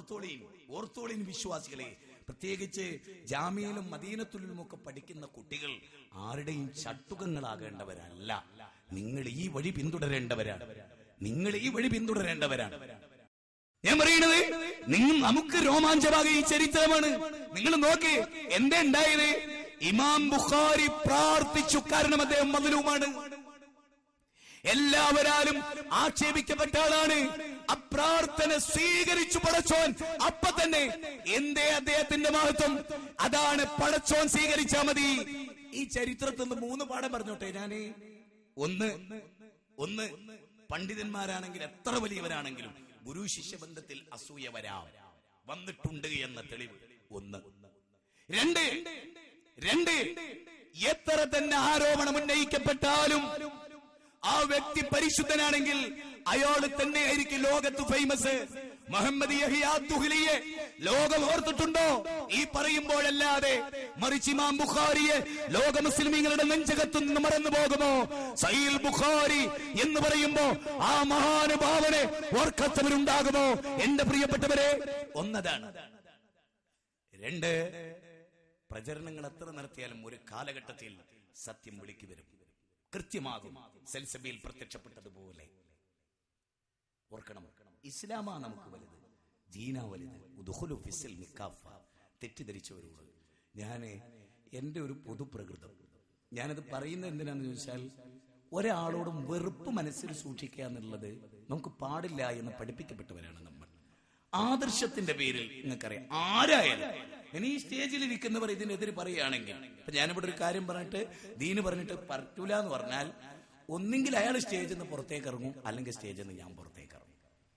ഓർത്തോളീൻ ഓർത്തോളീൻ വിശ്വാസികളെ പ്രത്യേകിച്ച് ജാമ്യയിലും മദീനത്തുലിലും ഒക്കെ പഠിക്കുന്ന കുട്ടികൾ ആരുടെയും ചട്ടുകങ്ങളാകേണ്ടവരല്ല നിങ്ങൾ ഈ വഴി പിന്തുടരേണ്ടവരാണ് നിങ്ങൾ ഈ വഴി പിന്തുടരേണ്ടവരാണ് ഞാൻ പറയണത് നിങ്ങൾ നമുക്ക് രോമാഞ്ചമാക ഈ ചരിത്രമാണ് നിങ്ങൾ നോക്കി എന്താ ഉണ്ടായത് ഇമാം ബുഖാരി പ്രാർത്ഥിച്ചു കാരണം അദ്ദേഹം മതിലുമാണ് എല്ലാവരാലും ആക്ഷേപിക്കപ്പെട്ട ആളാണ് അപ്രാർത്ഥന സ്വീകരിച്ചു പടച്ചോൻ അപ്പൊ തന്നെ എന്തേ അദ്ദേഹത്തിന്റെ മഹത്വം അതാണ് പടച്ചോൻ സ്വീകരിച്ചാ മതി ഈ ചരിത്രത്തിൽ നിന്ന് മൂന്ന് പാഠം പറഞ്ഞോട്ടെ ഞാന് ഒന്ന് ഒന്ന് പണ്ഡിതന്മാരാണെങ്കിൽ എത്ര വലിയവരാണെങ്കിലും ഗുരു ശിഷ്യബന്ധത്തിൽ അസൂയ വരാം വന്നിട്ടുണ്ട് എന്ന തെളിവ് ഒന്ന് രണ്ട് രണ്ട് എത്ര തന്നെ ആരോപണം ഉന്നയിക്കപ്പെട്ടാലും ആ വ്യക്തി പരിശുദ്ധനാണെങ്കിൽ അയാൾ തന്നെയായിരിക്കും ലോകത്ത് ഫേമസ് മുഹമ്മദ് യഹിയാ ദുഹ്ലിയെ ലോകം ഓർത്തിട്ടുണ്ടോ ഈ പറയുമ്പോഴല്ലാതെ മറിച്ച് ഇമാം ബുഖാരിയെ ലോക മുസ്ലിമീങ്ങളുടെ നെഞ്ചകത്തു നിന്ന് മറന്നു പോകുമോ സൈൽ ബുഖാരി എന്ന് പറയുമ്പോ ആ മഹാനുഭാവനെ ഓർക്കത്തവരുണ്ടാകുമോ എന്റെ പ്രിയപ്പെട്ടവരെ ഒന്നതാണ് രണ്ട് പ്രചരണങ്ങൾ എത്ര നടത്തിയാലും ഒരു കാലഘട്ടത്തിൽ സത്യം വിളിക്ക് വരും കൃത്യമാകും സെൽസബിയിൽ പ്രത്യക്ഷപ്പെട്ടതുപോലെ ഓർക്കണം ഇസ്ലാമാ നമുക്ക് വലുത് ജീന വലുത് ഉദുഹുലു ഫിസിൽ മിക്കാഫ തെറ്റിദ്ധരിച്ചവരോട് ഞാന് എന്റെ ഒരു പൊതുപ്രകൃതം ഞാനത് പറയുന്നത് എന്തിനാന്ന് ചോദിച്ചാൽ ഒരാളോടും വെറുപ്പ് മനസ്സിൽ സൂക്ഷിക്കുക എന്നുള്ളത് നമുക്ക് പാടില്ല എന്ന് പഠിപ്പിക്കപ്പെട്ടവരാണ് നമ്മൾ ആദർശത്തിന്റെ പേരിൽ നിങ്ങൾക്കറിയാം ആരായാലും ഇനി ഈ സ്റ്റേജിൽ ഇരിക്കുന്നവർ ഇതിനെതിരെ പറയുകയാണെങ്കിൽ ഇപ്പൊ ഞാനിവിടെ ഒരു കാര്യം പറഞ്ഞിട്ട് ദീന് പറഞ്ഞിട്ട് പറ്റൂല എന്ന് പറഞ്ഞാൽ ഒന്നെങ്കിൽ അയാൾ സ്റ്റേജിൽ നിന്ന് പുറത്തേക്ക് ഇറങ്ങും അല്ലെങ്കിൽ സ്റ്റേജിൽ നിന്ന് ഞാൻ പുറത്തേക്ക് ഇറങ്ങും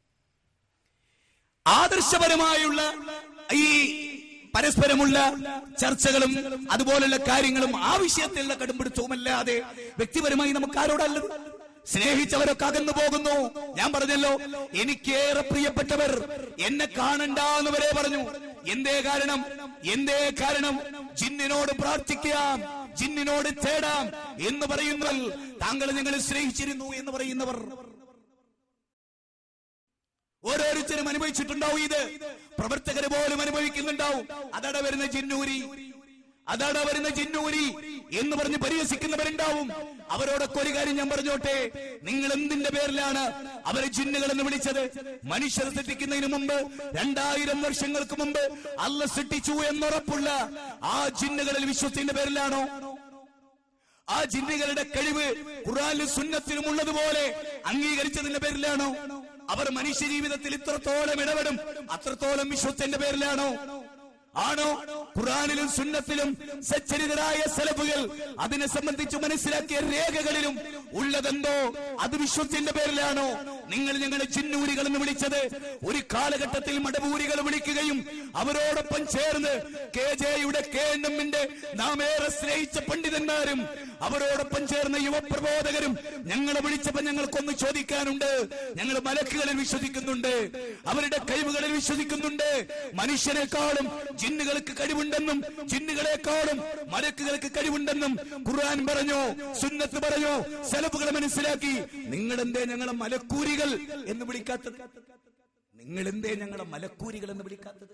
ആദർശപരമായുള്ള ഈ പരസ്പരമുള്ള ചർച്ചകളും അതുപോലുള്ള കാര്യങ്ങളും ആ വിഷയത്തിലുള്ള കടുംപിടുത്തവുമല്ലാതെ വ്യക്തിപരമായി നമുക്ക് ആരോടല്ലത് സ്നേഹിച്ചവരൊക്കെ അകന്നു പോകുന്നു ഞാൻ പറഞ്ഞല്ലോ എനിക്കേറെ പ്രിയപ്പെട്ടവർ എന്നെ കാണണ്ടെന്ന് വരെ പറഞ്ഞു എന്തേ കാരണം എന്തേ കാരണം ജിന്നിനോട് പ്രാർത്ഥിക്കാം ജിന്നിനോട് തേടാം എന്ന് പറയുന്നവർ താങ്കൾ ഞങ്ങൾ സ്നേഹിച്ചിരുന്നു എന്ന് പറയുന്നവർ ഓരോരുത്തരും അനുഭവിച്ചിട്ടുണ്ടാവും ഇത് പ്രവർത്തകർ പോലും അനുഭവിക്കുന്നുണ്ടാവും അതട വരുന്ന ജിന്നൂരി അതട വരുന്ന ജിന്നൂരി എന്ന് പറഞ്ഞ് പരിഹസിക്കുന്നവരുണ്ടാവും അവരോടൊക്കെ ഒരു കാര്യം ഞാൻ പറഞ്ഞോട്ടെ നിങ്ങൾ എന്തിന്റെ പേരിലാണ് അവരെ ജിന്നുകൾ എന്ന് വിളിച്ചത് മനുഷ്യർ സൃഷ്ടിക്കുന്നതിന് മുമ്പ് രണ്ടായിരം വർഷങ്ങൾക്ക് മുമ്പ് അല്ല സൃഷ്ടിച്ചു എന്നുറപ്പുള്ള ആ ജിന്നുകളിൽ വിശ്വസിന്റെ പേരിലാണോ ആ ജിന്നുകളുടെ കഴിവ് ഖുറാനിലും സുന്നത്തിലും ഉള്ളതുപോലെ അംഗീകരിച്ചതിന്റെ പേരിലാണോ അവർ മനുഷ്യ ജീവിതത്തിൽ ഇത്രത്തോളം ഇടപെടും അത്രത്തോളം വിശ്വത്തിന്റെ പേരിലാണോ ആണോ ഖുറാനിലും സുന്നത്തിലും സച്ചരിതരായ സെലഫുകൾ അതിനെ സംബന്ധിച്ച് മനസ്സിലാക്കിയ രേഖകളിലും ഉള്ളതെന്തോ അത് വിശ്വത്തിന്റെ പേരിലാണോ നിങ്ങൾ ഞങ്ങളെ ചിന്നൂരികൾ എന്ന് വിളിച്ചത് ഒരു കാലഘട്ടത്തിൽ മടപൂരികൾ വിളിക്കുകയും അവരോടൊപ്പം ചേർന്ന് കെ ജെയുടെ കെ എൻ എമ്മിന്റെ നാം ഏറെ സ്നേഹിച്ച പണ്ഡിതന്മാരും അവരോടൊപ്പം ചേർന്ന യുവപ്രബോധകരും ഞങ്ങളെ വിളിച്ചപ്പോ ഞങ്ങൾക്കൊന്ന് ചോദിക്കാനുണ്ട് ഞങ്ങൾ മലക്കുകളിൽ വിശ്വസിക്കുന്നുണ്ട് അവരുടെ കഴിവുകളിൽ വിശ്വസിക്കുന്നുണ്ട് മനുഷ്യരെക്കാളും ജിന്നുകൾക്ക് കഴിവുണ്ടെന്നും ജിന്നുകളെക്കാളും മലക്കുകൾക്ക് കഴിവുണ്ടെന്നും ഖുർആൻ പറഞ്ഞു സുന്നത്ത് പറഞ്ഞു സെലഫുകൾ മനസ്സിലാക്കി നിങ്ങൾ എന്തേ ഞങ്ങളെ മലക്കൂരികൾ എന്ന് വിളിക്കാത്തത് നിങ്ങൾ എന്തേ ഞങ്ങളെ മലക്കൂരികൾ എന്ന് വിളിക്കാത്തത്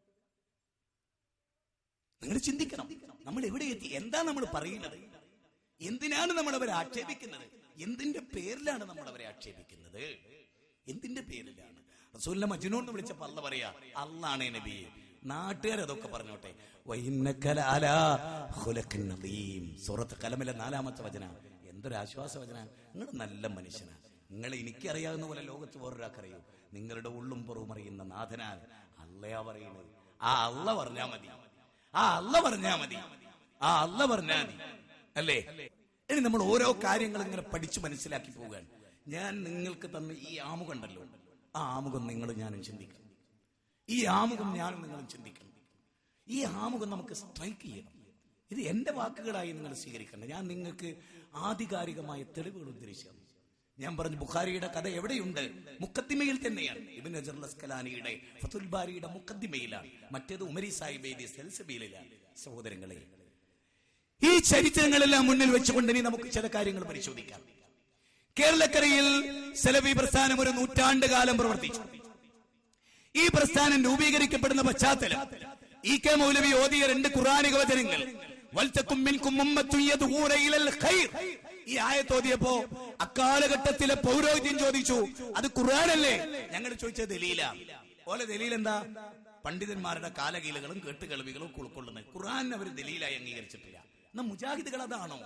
നിങ്ങൾ ചിന്തിക്കണം നമ്മൾ എവിടെ എത്തി എന്താ നമ്മൾ പറയുന്നത് എന്തിനാണ് നമ്മൾ അവരെ ആക്ഷേപിക്കുന്നത് എന്തിന്റെ പേരിലാണ് നമ്മൾ അവരെ ആക്ഷേപിക്കുന്നത് എന്തിന്റെ പേരിലാണ് റസൂലിനെ മജ്നൂൻ എന്ന് വിളിച്ചപ്പോ അല്ല പറയാ അള്ളാണ് നബിയെ നാട്ടുകാർ അതൊക്കെ പറഞ്ഞോട്ടെ വൈന്നക്കല അലാ ഖുലഖിൻ നദീം. സൂറത്ത് കലമിലെ നാലാമത്തെ വചന എന്തൊരു ആശ്വാസ വചന നിങ്ങൾ നല്ല മനുഷ്യനാ നിങ്ങൾ എനിക്കറിയാവുന്ന പോലെ ലോകത്ത് വേറൊരാൾക്കറിയൂ നിങ്ങളുടെ ഉള്ളും പുറവും അറിയുന്ന നാഥനാൽ അല്ലയാ പറയുന്നത് ആ അല്ല പറഞ്ഞാ മതി ആ അല്ല പറഞ്ഞാ മതി ആ അല്ല പറഞ്ഞാ മതി അല്ലേ ഇനി നമ്മൾ ഓരോ കാര്യങ്ങൾ ഇങ്ങനെ പഠിച്ചു മനസ്സിലാക്കി പോവുകയാണ് ഞാൻ നിങ്ങൾക്ക് തന്ന ഈ ആമുഖമുണ്ടല്ലോ ആ ആമുഖം നിങ്ങൾ ഞാനും ചിന്തിക്കണം ഈ ആമുഖം ഞാനും നിങ്ങളും ചിന്തിക്കണം ഈ ആമുഖം നമുക്ക് സ്ട്രൈക്ക് ചെയ്യണം ഇത് എന്റെ വാക്കുകളായി നിങ്ങൾ സ്വീകരിക്കണം ഞാൻ നിങ്ങൾക്ക് ആധികാരികമായ തെളിവുകൾ ഉദ്ധരിച്ചു തന്നു. ഞാൻ പറഞ്ഞു ബുഖാരിയുടെ കഥ എവിടെയുണ്ട് മുക്കദ്ദിമയിൽ തന്നെയാണ് ഇബിൻ അജർ അസ്കലാനിയുടെ ഫതുൽ ബാരിയുടെ മുക്കദ്ദിമയിലാണ് മറ്റേത് ഉമരി സാഹിബ് എഴുതിയ സെൽസബീലിലാണ് സഹോദരങ്ങളെ ഈ ചരിത്രങ്ങളെല്ലാം മുന്നിൽ വെച്ചുകൊണ്ട് ഇനി നമുക്ക് ചില കാര്യങ്ങൾ പരിശോധിക്കാം കേരളക്കരയിൽ സെലഫി പ്രസ്ഥാനം ഒരു നൂറ്റാണ്ട് കാലം പ്രവർത്തിച്ചു ഈ പ്രസ്ഥാനം രൂപീകരിക്കപ്പെടുന്ന പശ്ചാത്തലം ഇ കെ മൗലവി ഓതിയ രണ്ട് ഖുറാനിക വചനങ്ങൾ വൽതക്കും മിൻകും ഉമ്മത്തുൻ യദ്ഊന ഇലൽ ഖൈർ ഈ ആയത്തോതിയപ്പോ അക്കാലഘട്ടത്തിലെ പൗരോഹിത്യം ചോദിച്ചു അത് ഖുർആനല്ലേ ഞങ്ങൾ ചോദിച്ചത് ദലീല ഓലെ ദലീൽ എന്താ പണ്ഡിതന്മാരുടെ കാലകീലകളും കേട്ടുകേൾവികളും ഉൾക്കൊള്ളുന്നത് ഖുർആൻ അവർ ദലീലായി അംഗീകരിച്ചിട്ടില്ല എന്നാ മുജാഹിദുകൾ അതാണോ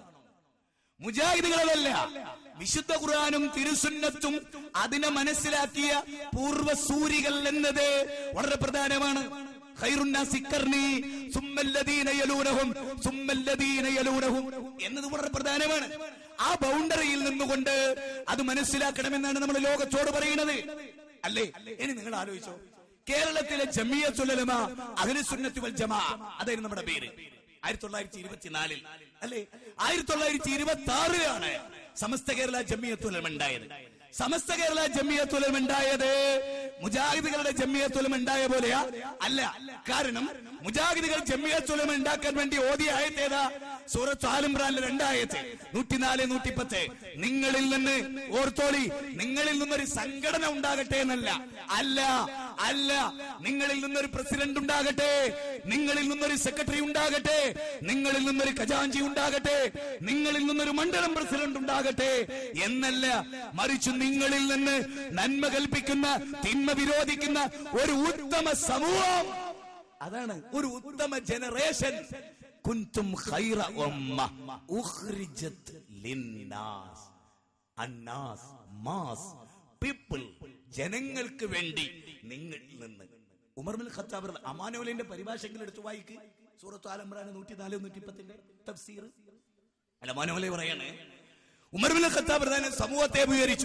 മുജാഹിദുകളല്ല വിശുദ്ധ ഖുർആാനും തിരുസുന്നത്തും അതിനെ മനസ്സിലാക്കിയ പൂർവസൂരികൾ എന്നത് വളരെ പ്രധാനമാണ് ഖൈറുന്നാസി ഖർനി, സുമ്മല്ലദീന യലൂനഹും, സുമ്മല്ലദീന യലൂനഹും എന്നത് വളരെ പ്രധാനമാണ് ആ ബൗണ്ടറിയിൽ നിന്നുകൊണ്ട് അത് മനസ്സിലാക്കണമെന്നാണ് നമ്മൾ ലോകത്തോട് പറയുന്നത് അല്ലേ ഇനി നിങ്ങൾ ആലോചിച്ചോ കേരളത്തിലെ ജമിയത്തുലമ അഖിലുസുന്നത്തി വൽ ജമാ അതായിരുന്നു നമ്മുടെ പേര് ആയിരത്തി തൊള്ളായിരത്തി ഇരുപത്തിനാലിൽ അല്ലെ ആയിരത്തി തൊള്ളായിരത്തി ഇരുപത്തി ആറിലാണ് സമസ്ത കേരള ജമിയത്തുലം ഉണ്ടായത് സമസ്ത കേരള ജമിയത്തുലം ഉണ്ടായത് മുജാഹിദുകളുടെ ജമിയത്തുലം ഉണ്ടായ പോലെയാ അല്ല കാരണം മുജാഹിദുകൾ ജമിയത്തുലം ഉണ്ടാക്കാൻ വേണ്ടി ഓതിയ ആയത്ത് ഏതാ സൂറത്ത് ആലിമ്രാനിലെ രണ്ടായത്ത് നൂറ്റിനാല് നൂറ്റിപ്പത്ത് നിങ്ങളിൽ നിന്ന് ഓർത്തോളി നിങ്ങളിൽ നിന്നൊരു സംഘടന ഉണ്ടാകട്ടെ എന്നല്ല അല്ല അല്ല നിങ്ങളിൽ നിന്നൊരു പ്രസിഡന്റ് ഉണ്ടാകട്ടെ നിങ്ങളിൽ നിന്നൊരു സെക്രട്ടറി ഉണ്ടാകട്ടെ നിങ്ങളിൽ നിന്നൊരു ഖജാഞ്ചി ഉണ്ടാകട്ടെ നിങ്ങളിൽ നിന്നൊരു മണ്ഡലം പ്രസിഡന്റ് ഉണ്ടാകട്ടെ എന്നല്ല മറിച്ച് നിങ്ങളിൽ നിന്ന് നന്മ കൽപ്പിക്കുന്ന തിന്മ വിരോധിക്കുന്ന ഒരു ഉത്തമ സമൂഹം അതാണ് ഒരു ഉത്തമ ജനറേഷൻ കുന്തും ഖൈറ ഉമ്മ ഉഖ്രിജത് ലിന്നാസ് അന്നാസ് മാസ് പീപ്പിൾ ജനങ്ങൾക്ക് വേണ്ടി നിങ്ങളിൽ നിന്ന് ഉമർ ബിൻ ഖത്താബ് അമാനോലിന്റെ പരിഭാഷകൾ എടുത്തു വായിക്ക് സൂറത്ത് ആലംബ്രാൻ നൂറ്റി നാല് നൂറ്റി പത്തിന്റെ തഫ്സീർ അല്ല മാനോലെ പറയാണ് ഉമർ ബിൻ ഖത്താബ് പ്രധാന സമൂഹത്തെ വിവരിച്ചു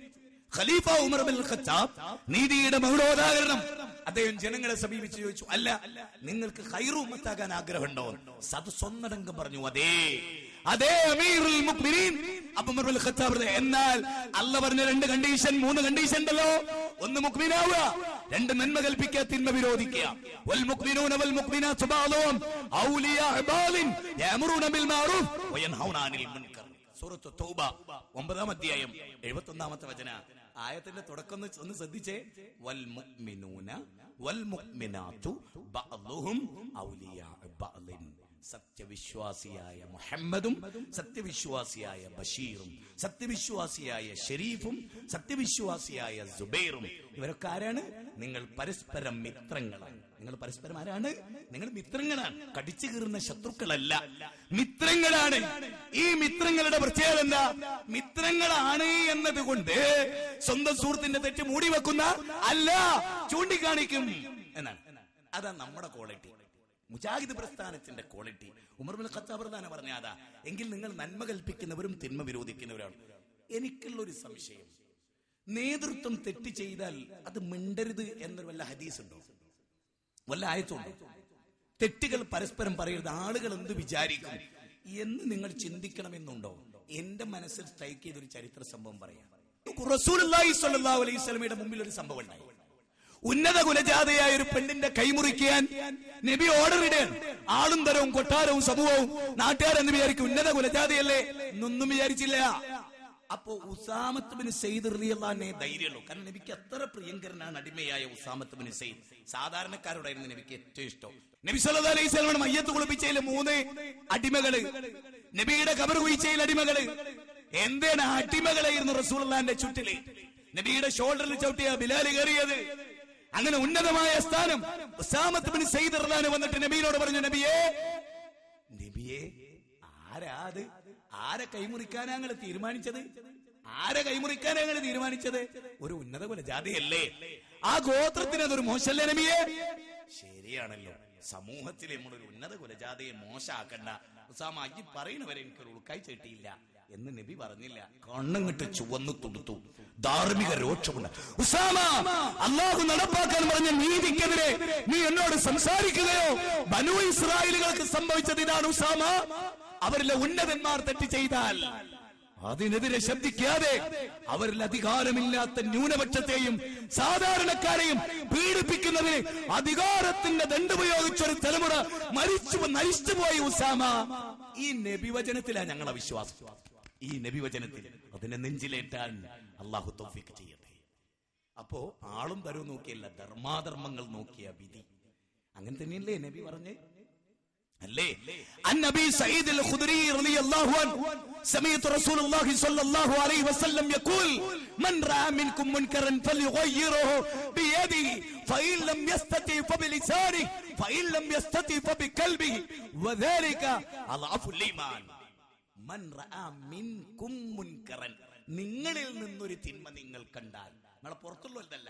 ഖലീഫ ഉമർ ബിൻ ഖത്താബ് നീതിയുടെ മൗഢോദാഹരണം അദ്ദേഹം ജനങ്ങളെ സമീപിച്ച് ചോദിച്ചു അല്ല നിങ്ങൾക്ക് ഹൈറുമത്താകാൻ ആഗ്രഹമുണ്ടോ സദസ്സൊന്നടങ്കം പറഞ്ഞു അതേ അതേ അമീറുൽ മുഅ്മിനീൻ അപ്പൊ ഉമർ ബിൻ ഖത്താബ് പറഞ്ഞു, എന്നാൽ അല്ല പറഞ്ഞ രണ്ട് കണ്ടീഷൻ മൂന്ന് കണ്ടീഷൻ ഉണ്ടല്ലോ ഒന്ന് മുക്മിനാവുക രണ്ട് നന്മ കൽപ്പിക്കുക തിന്മ വിരോധിക്കുക വൽ മുക്മിനൂന വൽ മുക്മിനാത്തു ബഅദുഹും ഔലിയാഉ ബാലിൻ യഅമുറൂന ബിൽ മഅറൂഫ് വയൻഹൗന അനിൽ മുൻകർ സൂറത്ത് തൗബ ഒമ്പതാം അധ്യായം എഴുപത്തി ഒന്നാമത്തെ വചന ആയത്തിന്റെ തുടക്കം ഒന്ന് ഒന്ന് ശ്രദ്ധിച്ചേ വൽ മുഅ്മിനൂന വൽ മുഅ്മിനാത്തു ബഅദുഹും ഔലിയാഉ ബഅലിൻ സത്യവിശ്വാസിയായ മുഹമ്മദും സത്യവിശ്വാസിയായ ബഷീറും സത്യവിശ്വാസിയായ ഷെരീഫും സത്യവിശ്വാസിയായ സുബൈറും ഇവരൊക്കെ ആരാണ് നിങ്ങൾ പരസ്പരം മിത്രങ്ങളാണ് നിങ്ങൾ പരസ്പരം ആരാണ് നിങ്ങൾ മിത്രങ്ങളാണ് കടിച്ചു കീറുന്ന ശത്രുക്കളല്ല മിത്രങ്ങളാണ് ഈ മിത്രങ്ങളുടെ പ്രത്യേകത എന്താ മിത്രങ്ങളാണ് എന്നതുകൊണ്ട് സ്വന്തം സുഹൃത്തിന്റെ തെറ്റ് മൂടി വെക്കുന്ന അല്ല ചൂണ്ടിക്കാണിക്കും എന്നാണ് അതാ നമ്മുടെ ക്വാളിറ്റി മുജാഹിദ് പ്രസ്ഥാനത്തിന്റെ ക്വാളിറ്റി ഉമർ ബിൻ ഖത്താബ് പ്രധാന പറഞ്ഞ അതാ എങ്കിൽ നിങ്ങൾ നന്മ കൽപ്പിക്കുന്നവരും തിന്മ വിരോധിക്കുന്നവരാണ് എനിക്കുള്ള ഒരു സംശയം നേതൃത്വം തെറ്റ് ചെയ്താൽ അത് മിണ്ടരുത് എന്നൊരു വല്ല ഹദീസ് ഉണ്ടോ വല്ല ആയത്തുണ്ടോ തെറ്റുകൾ പരസ്പരം പറയരുത് ആളുകൾ എന്ത് വിചാരിക്കും എന്ന് നിങ്ങൾ ചിന്തിക്കണമെന്നുണ്ടോ എന്റെ മനസ്സിൽ സ്ട്രൈക്ക് ചെയ്തൊരു ചരിത്ര സംഭവം പറയാം റസൂലുള്ളാഹി സ്വല്ലല്ലാഹു അലൈഹി വസല്ലമയുടെ മുമ്പിൽ ഒരു സംഭവം ഉണ്ടായി ഉന്നത കുലജാതയായ ഒരു പെണ്ണിന്റെ കൈമുറിക്കാൻ നബി ഓർഡർ ഇടുകയാണ് ആളും തരവും കൊട്ടാരവും സമൂഹവും നാട്ടുകാരെന്ന് വിചാരിക്കും ഉന്നത കുലജാതയല്ലേ എന്നൊന്നും വിചാരിച്ചില്ല അപ്പോ ഉസാമത്ത് ബിൻ സെയ്ദ് റളിയല്ലാഹുവിനെ ധൈര്യമുള്ളൂ കാരണം നബിക്ക് അത്ര പ്രിയങ്കരനാണ് അടിമയായ ഉസാമത്ത് ബിൻ സെയ്ദ് സാധാരണക്കാരോടായിരുന്നു നബിക്ക് ഏറ്റവും ഇഷ്ടം നബി സല്ലല്ലാഹു അലൈഹി വസല്ലം മയ്യത്ത് കുളിപ്പിച്ചതിൽ മൂന്ന് അടിമകള് നബിയുടെ കബർ കുഴിച്ചയിൽ അടിമകള് എന്താണ് ആ അടിമകളായിരുന്നു റസൂലുള്ളാന്റെ ചുറ്റില് നബിയുടെ ഷോൾഡറിൽ ചവിട്ടിയ ബിലാല് കയറിയത് അങ്ങനെ ഉന്നതമായ സ്ഥാനം ഉസാമത്ത് ബിൻ സെയ്ദ് റളിയല്ലാഹു വന്നിട്ട് നബിയോട് പറഞ്ഞു നബിയേ നബിയെ ആരാ അത് ആരെ കൈമുറിക്കാനാ ഞങ്ങൾ തീരുമാനിച്ചത് ആരെ കൈമുറിക്കാനാ ഞങ്ങൾ തീരുമാനിച്ചത് ഒരു ഉന്നത കുല ജാതിയല്ലേ ആ ഗോത്രത്തിന് അതൊരു മോശമല്ലേ നബിയെ ശരിയാണല്ലോ സമൂഹത്തിൽ നമ്മളൊരു ഉന്നത കുലജാതിയെ മോശമാക്കണ്ട ഉസാമ ഈ പറയുന്നവരെ എനിക്കൊരു ഉൾക്കാഴ്ച കിട്ടിയില്ല എന്ന് നബി പറഞ്ഞില്ല കണ്ണങ്ങിട്ട് ചുവന്നു തുടുത്തു ധാർമ്മിക രോക്ഷമുണ്ട് ഉസാമ അള്ളാഹു നടപ്പാക്കാൻ പറഞ്ഞ നീതിക്കെതിരെ നീ എന്നോട് സംസാരിക്കുകയോ ബനു ഇസ്രായേലുകൾക്ക് സംഭവിച്ചത് ഇതാണ് ഉസാമ അവരിലെ ഉന്നതന്മാർ തെറ്റ് ചെയ്താൽ അതിനെതിരെ ശബ്ദിക്കാതെ അവരിൽ അധികാരമില്ലാത്ത ന്യൂനപക്ഷത്തെയും സാധാരണക്കാരെയും പീഡിപ്പിക്കുന്നതിന് അധികാരത്തിന്റെ ദണ്ടുപയോഗിച്ചൊരു തലമുറ മരിച്ചു നശിച്ചുപോയി ഉസാമ ഈ നബിവചനത്തിലാണ് ഞങ്ങളെ വിശ്വാസം ഈ നബിവചനത്തിൽ അതിനെ നെഞ്ചിലേറ്റാൻ അള്ളാഹു തൗഫീഖ് ചെയ്യട്ടെ അപ്പോ ആളും തരവും നോക്കിയല്ല ധർമാധർമ്മങ്ങൾ നോക്കിയ വിധി അങ്ങനെ തന്നെയല്ലേ നബി പറഞ്ഞ് അല്ലേ النبي سعيد الخدري رضي الله عنه سمعت رسول الله صلى الله عليه وسلم يقول من راى منكم منكرا فليغيره بيده فان لم يستطع فبلسانه فان لم يستطع فبقلبه وذلك اضعف الايمان മൻ റആ മിൻകും മുൻകറൻ നിങ്ങളിൽ നിന്നൊരു തിന്മ നിങ്ങൾ കണ്ടാൽ നമ്മളെ പുറത്തുള്ളതല്ല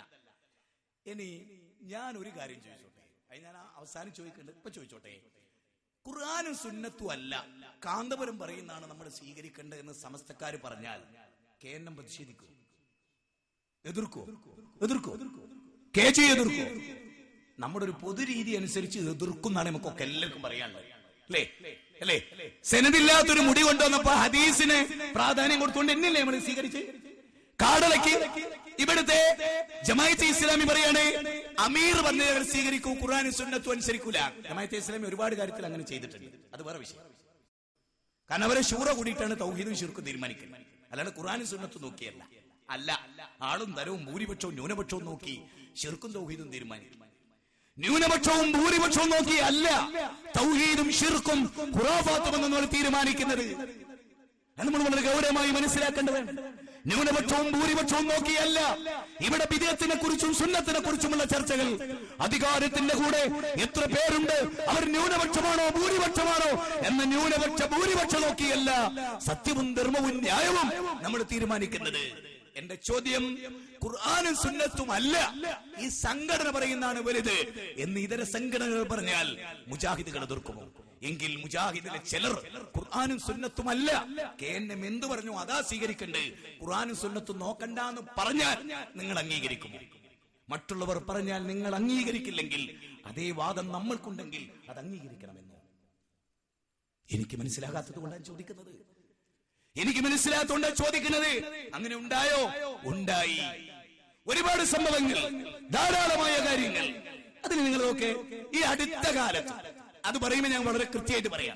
ഇനി ഞാൻ ഒരു കാര്യം ചോദിച്ചോട്ടെ അത് ഞാൻ ആ അവസാനം ചോദിക്കേണ്ടത് ഇപ്പൊ ചോദിച്ചോട്ടെ ഖുർആാനും സുന്നത്തും അല്ല കാന്തപുരം പറയുന്നതാണ് നമ്മൾ സ്വീകരിക്കേണ്ടത് എന്ന് സമസ്തക്കാർ പറഞ്ഞാൽ കെ എൻ എം പ്രതിഷേധിക്കൂ എതിർക്കോ എതിർക്കോ കെ ജി എതിർക്കോ നമ്മുടെ ഒരു പൊതുരീതി അനുസരിച്ച് എതിർക്കുന്നാണ് നമുക്കൊക്കെ എല്ലാവർക്കും പറയാനുള്ളത് അല്ലേ അല്ലേ സെനതില്ലാത്തൊരു മുടി കൊണ്ടുവന്നപ്പോ ഹദീസിന് പ്രാധാന്യം കൊടുത്തുകൊണ്ട് എന്നല്ലേ നമ്മൾ സ്വീകരിച്ച് കാടലയ്ക്ക് ഇവിടുത്തെ ജമായത്തെ ഇസ്ലാമി പറയാണ് അമീർ പറഞ്ഞവർ സ്വീകരിക്കൂ ഖുർആാനും സുന്നത്തും അനുസരിക്കൂല ജമായത്തെ ഇസ്ലാമി ഒരുപാട് കാര്യത്തിൽ അങ്ങനെ ചെയ്തിട്ടുണ്ട് അത് വേറെ വിഷയം കാരണം അവരെ ശൂറ കൂടിയിട്ടാണ് തൗഹീദും ശിർക്കും തീരുമാനിക്കുന്നത് അല്ലാണ്ട് ഖുർആാനും സുന്നത്തും നോക്കിയല്ല അല്ല ആളും തരവും ഭൂരിപക്ഷവും ന്യൂനപക്ഷവും നോക്കി ശിർക്കും തൗഹീദും തീരുമാനിക്കും ന്യൂനപക്ഷവും ഭൂരിപക്ഷവും നോക്കി അല്ല തൗഹീദും ഷിർക്കും ഖുറാഫാത്തും എന്ന് നമ്മൾ തീരുമാനിക്കുന്നത് അത് നമ്മൾ വളരെ ഗൗരവമായി മനസ്സിലാക്കേണ്ടതാണ് ന്യൂനപക്ഷവും ഭൂരിപക്ഷവും നോക്കിയല്ല ഇവിടെ വിദേഹത്തിനെ കുറിച്ചും സുന്നത്തിനെ കുറിച്ചുമുള്ള ചർച്ചകൾ അധികാരത്തിന്റെ കൂടെ എത്ര പേരുണ്ട് അവർ ന്യൂനപക്ഷമാണോ ഭൂരിപക്ഷമാണോ എന്ന ന്യൂനപക്ഷ ഭൂരിപക്ഷം നോക്കിയല്ല സത്യവും ധർമ്മവും ന്യായവും നമ്മൾ തീരുമാനിക്കുന്നത് എന്റെ ചോദ്യം ഖുർആാനും സുന്നത്തും അല്ല ഈ സംഘടന പറയുന്നതാണ് വലുത് എന്ന് ഇതര സംഘടനകൾ പറഞ്ഞാൽ മുജാഹിദുകൾ എതിർക്കുമോ എങ്കിൽ മുജാഹിദിലെ ചിലർ ഖുർആാനും സുന്നത്തും അല്ല കെ എൻ എം എന്ത് പറഞ്ഞു അതാ സ്വീകരിക്കണ്ടേ ഖുർആാനും സുന്നത്തും നോക്കണ്ട എന്ന് പറഞ്ഞാൽ നിങ്ങൾ അംഗീകരിക്കുമോ മറ്റുള്ളവർ പറഞ്ഞാൽ നിങ്ങൾ അംഗീകരിക്കില്ലെങ്കിൽ അതേ വാദം നമ്മൾക്കുണ്ടെങ്കിൽ അത് അംഗീകരിക്കണമെന്നോ എനിക്ക് മനസ്സിലാകാത്തത് കൊണ്ടാണ് ചോദിക്കുന്നത് എനിക്ക് മനസ്സിലാത്തോണ്ടാ ചോദിക്കുന്നത് അങ്ങനെ ഉണ്ടായോ ഉണ്ടായി ഒരുപാട് സംഭവങ്ങൾ ധാരാളമായ കാര്യങ്ങൾ അതിന് നിങ്ങളൊക്കെ ഈ അടുത്ത കാലത്ത് അത് പറയുമ്പോൾ ഞാൻ വളരെ കൃത്യമായിട്ട് പറയാം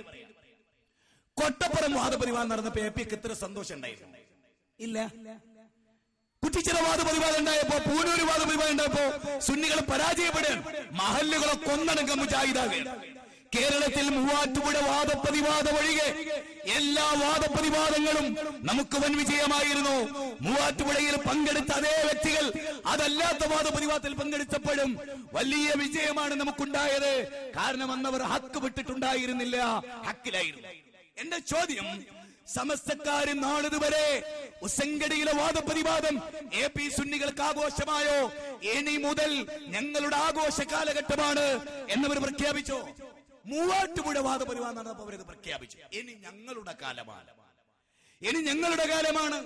കൊട്ടപ്പുറം വാദപരിവാദം നടന്നപ്പോ എ പിക്ക് ഇത്ര സന്തോഷം ഉണ്ടായിരുന്നു ഇല്ല കുറ്റിച്ചിറ വാദപരിവാദം ഉണ്ടായപ്പോ പൂനൂര് വാദപരിവാദം ഉണ്ടായപ്പോ സുന്നികൾ പരാജയപ്പെടുകയാണ് മഹല്ലുകളെ കൊന്നടങ്കം മുജാഹിദാകുകയാണ് കേരളത്തിൽ മൂവാറ്റുപുഴ വാദപ്രതിവാദം ഒഴികെ എല്ലാ വാദപ്രതിവാദങ്ങളും നമുക്ക് വൻ വിജയമായിരുന്നു മൂവാറ്റുപുഴയിൽ പങ്കെടുത്ത അതേ വ്യക്തികൾ അതല്ലാത്ത വാദപ്രതിവാദത്തിൽ പങ്കെടുത്തപ്പോഴും വലിയ വിജയമാണ് നമുക്കുണ്ടായത് കാരണം അന്നവർ ഹക്ക് വിട്ടിട്ടുണ്ടായിരുന്നില്ല ഹക്കിലായിരുന്നു എന്റെ ചോദ്യം സമസ്തക്കാര് നാളിതുവരെ ഉസങ്കടിയിലെ വാദപ്രതിവാദം എ പി സുന്നികൾക്ക് ആഘോഷമായോ ഇനി മുതൽ ഞങ്ങളുടെ ആഘോഷ കാലഘട്ടമാണ് എന്നവർ പ്രഖ്യാപിച്ചോ മൂവാറ്റുപുഴ വാദപരിവാദം നടന്നപ്പോൾ അവരത് പ്രഖ്യാപിച്ചു ഇനി ഞങ്ങളുടെ കാലമാണ് ഇനി ഞങ്ങളുടെ കാലമാണ്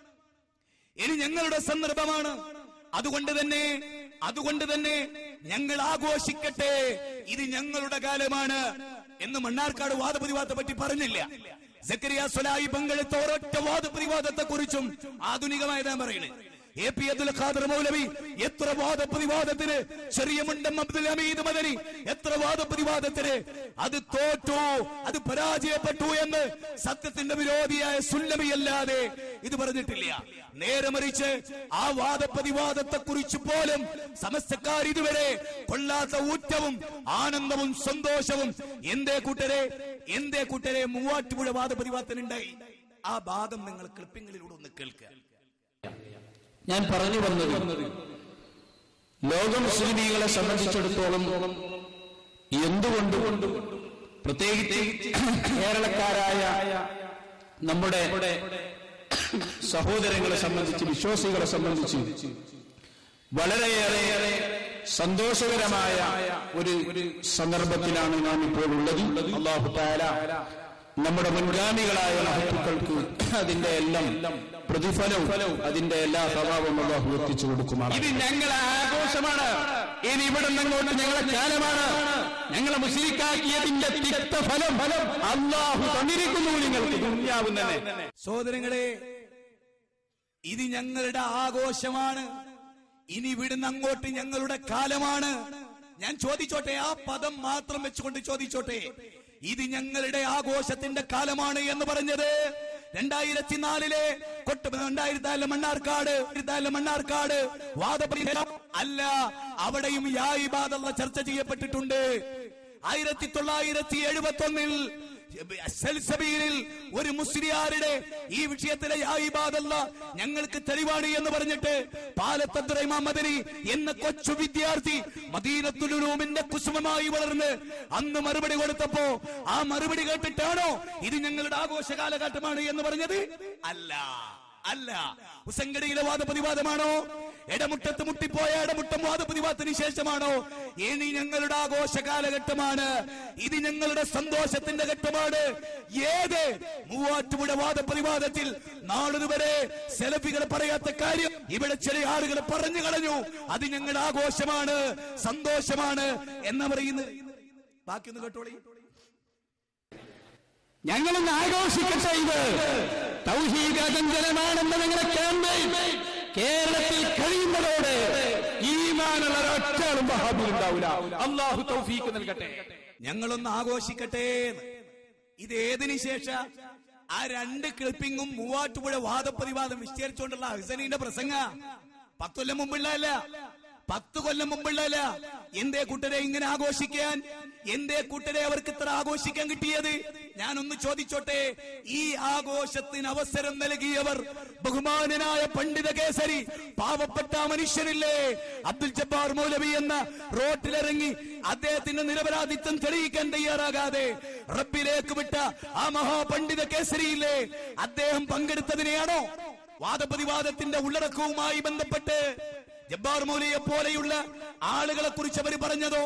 ഇനി ഞങ്ങളുടെ സന്ദർഭമാണ് അതുകൊണ്ട് തന്നെ അതുകൊണ്ട് തന്നെ ഞങ്ങൾ ആഘോഷിക്കട്ടെ ഇത് ഞങ്ങളുടെ കാലമാണ് എന്ന് മണ്ണാർക്കാട് വാദപ്രതിവാദത്തെ പറ്റി പറഞ്ഞില്ല സക്കരിയ സ്വലായി പങ്കെടുത്ത ഒരൊറ്റ വാദപ്രതിവാദത്തെ കുറിച്ചും ആധുനികമായതാ പറയുന്നത് എ പി അബ്ദുൽ ഖാദർ മൗലവി എത്ര വാദപ്രതിവാദത്തിന് ചെറിയ മുണ്ടം അബ്ദുൽ ഹമീദ് മദനി എത്ര വാദപ്രതിവാദത്തിന് അത് തോറ്റു അത് പരാജയപ്പെട്ടു എന്ന് സത്യത്തിന്റെ വിരോധിയായ സുല്ലമിയല്ലാതെ ഇത് പറഞ്ഞിട്ടില്ല നേരെ മറിച്ച് ആ വാദപ്രതിവാദത്തെ കുറിച്ച് പോലും സമസ്തക്കാർ ഇതുവരെ കൊള്ളാത്ത ഊറ്റവും ആനന്ദവും സന്തോഷവും എന്തേ കൂട്ടരെ എന്തേ കൂട്ടരെ മൂവാറ്റുപുഴ വാദപ്രതിവാദത്തിനുണ്ടായി ആ ഭാഗം നിങ്ങൾ ക്ലിപ്പിങ്ങളിലൂടെ ഒന്ന് കേൾക്കുക ഞാൻ പറഞ്ഞു വന്നത് ലോക മുസ്ലിമീങ്ങളെ സംബന്ധിച്ചിടത്തോളം എന്തുകൊണ്ട് പ്രത്യേകിച്ച് കേരളക്കാരായ നമ്മുടെ സഹോദരങ്ങളെ സംബന്ധിച്ച് വിശ്വാസികളെ സംബന്ധിച്ച് വളരെയേറെ സന്തോഷകരമായ ഒരു സന്ദർഭത്തിലാണ് നാം ഇപ്പോൾ ഉള്ളത് അള്ളാഹു താല നമ്മുടെ മുൻഗാമികളായ മഹത്തുക്കൾക്ക് അതിന്റെ എല്ലാം പ്രതിഫലവും അതിന്റെ എല്ലാ സ്വഭാവവും അള്ളാഹു എത്തിച്ചു കൊടുക്കുമാണ് ഇത് ഞങ്ങളെ ആഘോഷമാണ് ഇനി ഇവിടെ നിന്നങ്ങോട്ട് ഞങ്ങളെ കാലമാണ് ഞങ്ങളെ മുസ്ലിക്കാക്കിയതിന്റെ തിക്ത ഫലം ഫലം അള്ളാഹു തന്നിരിക്കുന്നു നിങ്ങൾക്ക് ദുന്യാവും തന്നെ സഹോദരങ്ങളെ ഇത് ഞങ്ങളുടെ ആഘോഷമാണ് ഇനി ഇവിടുന്ന് അങ്ങോട്ട് ഞങ്ങളുടെ കാലമാണ് ഞാൻ ചോദിച്ചോട്ടെ ആ പദം മാത്രം വെച്ചുകൊണ്ട് ചോദിച്ചോട്ടെ ഇത് ഞങ്ങളുടെ ആഘോഷത്തിന്റെ കാലമാണ് എന്ന് പറഞ്ഞത് രണ്ടായിരത്തി നാലിലെ കൊട്ട് രണ്ടായിരത്തി നാലിലെ മണ്ണാർക്കാട് രണ്ടായിരത്തി മണ്ണാർക്കാട് വാദപരിഹാരം അല്ല അവിടെയും യായിബാദുള്ള ചർച്ച ചെയ്യപ്പെട്ടിട്ടുണ്ട് ആയിരത്തി തൊള്ളായിരത്തി എഴുപത്തി ഒന്നിൽ സൽസബീലിൽ ഒരു മുസ്ലിയാരുടെ ഈ വിഷയത്തിലെ യായിബാദല്ല ഞങ്ങൾക്ക് തെളിവാണ് എന്ന് പറഞ്ഞിട്ട് പാലത്തദ്ര ഇമാം മദനി എന്ന കൊച്ചു വിദ്യാർത്ഥി മദീനത്തുലൂമിന്റെ കുസുമമായി വളർന്ന് അന്ന് മറുപടി കൊടുത്തപ്പോ ആ മറുപടി കേട്ടിട്ടാണോ ഇത് ഞങ്ങളുടെ ആഘോഷ കാലഘട്ടമാണ് എന്ന് പറഞ്ഞത് അല്ല അല്ല ഉസങ്കടിയിലെ വാദപ്രതിവാദമാണോ ഇടമുട്ടത്ത് മുട്ടിപ്പോയ ഇടമുട്ടം വാദപ്രതിവാദത്തിന് ശേഷമാണോ ഇനി ഞങ്ങളുടെ ആഘോഷ കാലഘട്ടമാണ് ഇത് ഞങ്ങളുടെ സന്തോഷത്തിന്റെ ഘട്ടമാണ് ഏത് മൂവാറ്റുപുഴ വാദപ്രതിവാദത്തിൽ നാളിതുവരെ സെലഫികൾ പറയാത്ത കാര്യം ഇവിടെ ചില ആളുകൾ പറഞ്ഞു കളഞ്ഞു അത് ഞങ്ങളുടെ ആഘോഷമാണ് സന്തോഷമാണ് എന്ന് പറയുന്നത് ബാക്കിയൊന്ന് കേട്ടോളി ഞങ്ങളൊന്ന് ആഘോഷിക്കട്ടെ ഇത് തൗഹീദാചഞ്ചലമാണെന്ന് നിങ്ങളെ ക്യാമ്പയിൻ കേരളത്തിൽ കഴിയുന്നതോടെ ഈമാനുള്ള ഒരാളും വഹാബിൽ ഉണ്ടാവില്ല അള്ളാഹു തൗഫീക്ക് നൽകട്ടെ ഞങ്ങളൊന്ന് ആഘോഷിക്കട്ടെ എന്ന്. ഇത് ഏതിനു ശേഷം ആ രണ്ട് ക്ലിപ്പിങ്ങും മൂവാറ്റുപുഴ വാദപ്രതിവാദം വിസ്തരിച്ചുകൊണ്ടുള്ള ഹസനീന്റെ പ്രസംഗ പത്തൊല്ലം മുമ്പുള്ളതല്ല പത്ത് കൊല്ലം മുമ്പുള്ളതല്ല എന്തേ കൂട്ടരെ ഇങ്ങനെ ആഘോഷിക്കാൻ എന്തേ കൂട്ടരെ അവർക്ക് ഇത്ര ആഘോഷിക്കാൻ കിട്ടിയത് ഞാനൊന്ന് ചോദിച്ചോട്ടെ ഈ ആഘോഷത്തിന് അവസരം നൽകിയവർ ബഹുമാനനായ പണ്ഡിത കേസരി പാവപ്പെട്ട ആ മനുഷ്യനില്ലേ അബ്ദുൽ ജബ്ബാർ മൗലവി എന്ന റോട്ടിലിറങ്ങി അദ്ദേഹത്തിന്റെ നിരപരാധിത്വം തെളിയിക്കാൻ തയ്യാറാകാതെ റബ്ബിലേക്ക് വിട്ട ആ മഹാപണ്ഡിത കേസരിയില്ലേ അദ്ദേഹം പങ്കെടുത്തതിനെയാണോ വാദപ്രതിവാദത്തിന്റെ ഉള്ളടക്കവുമായി ബന്ധപ്പെട്ട് ജബ്ബാർ മൗലയെ പോലെയുള്ള ആളുകളെ കുറിച്ച് അവർ പറഞ്ഞതോ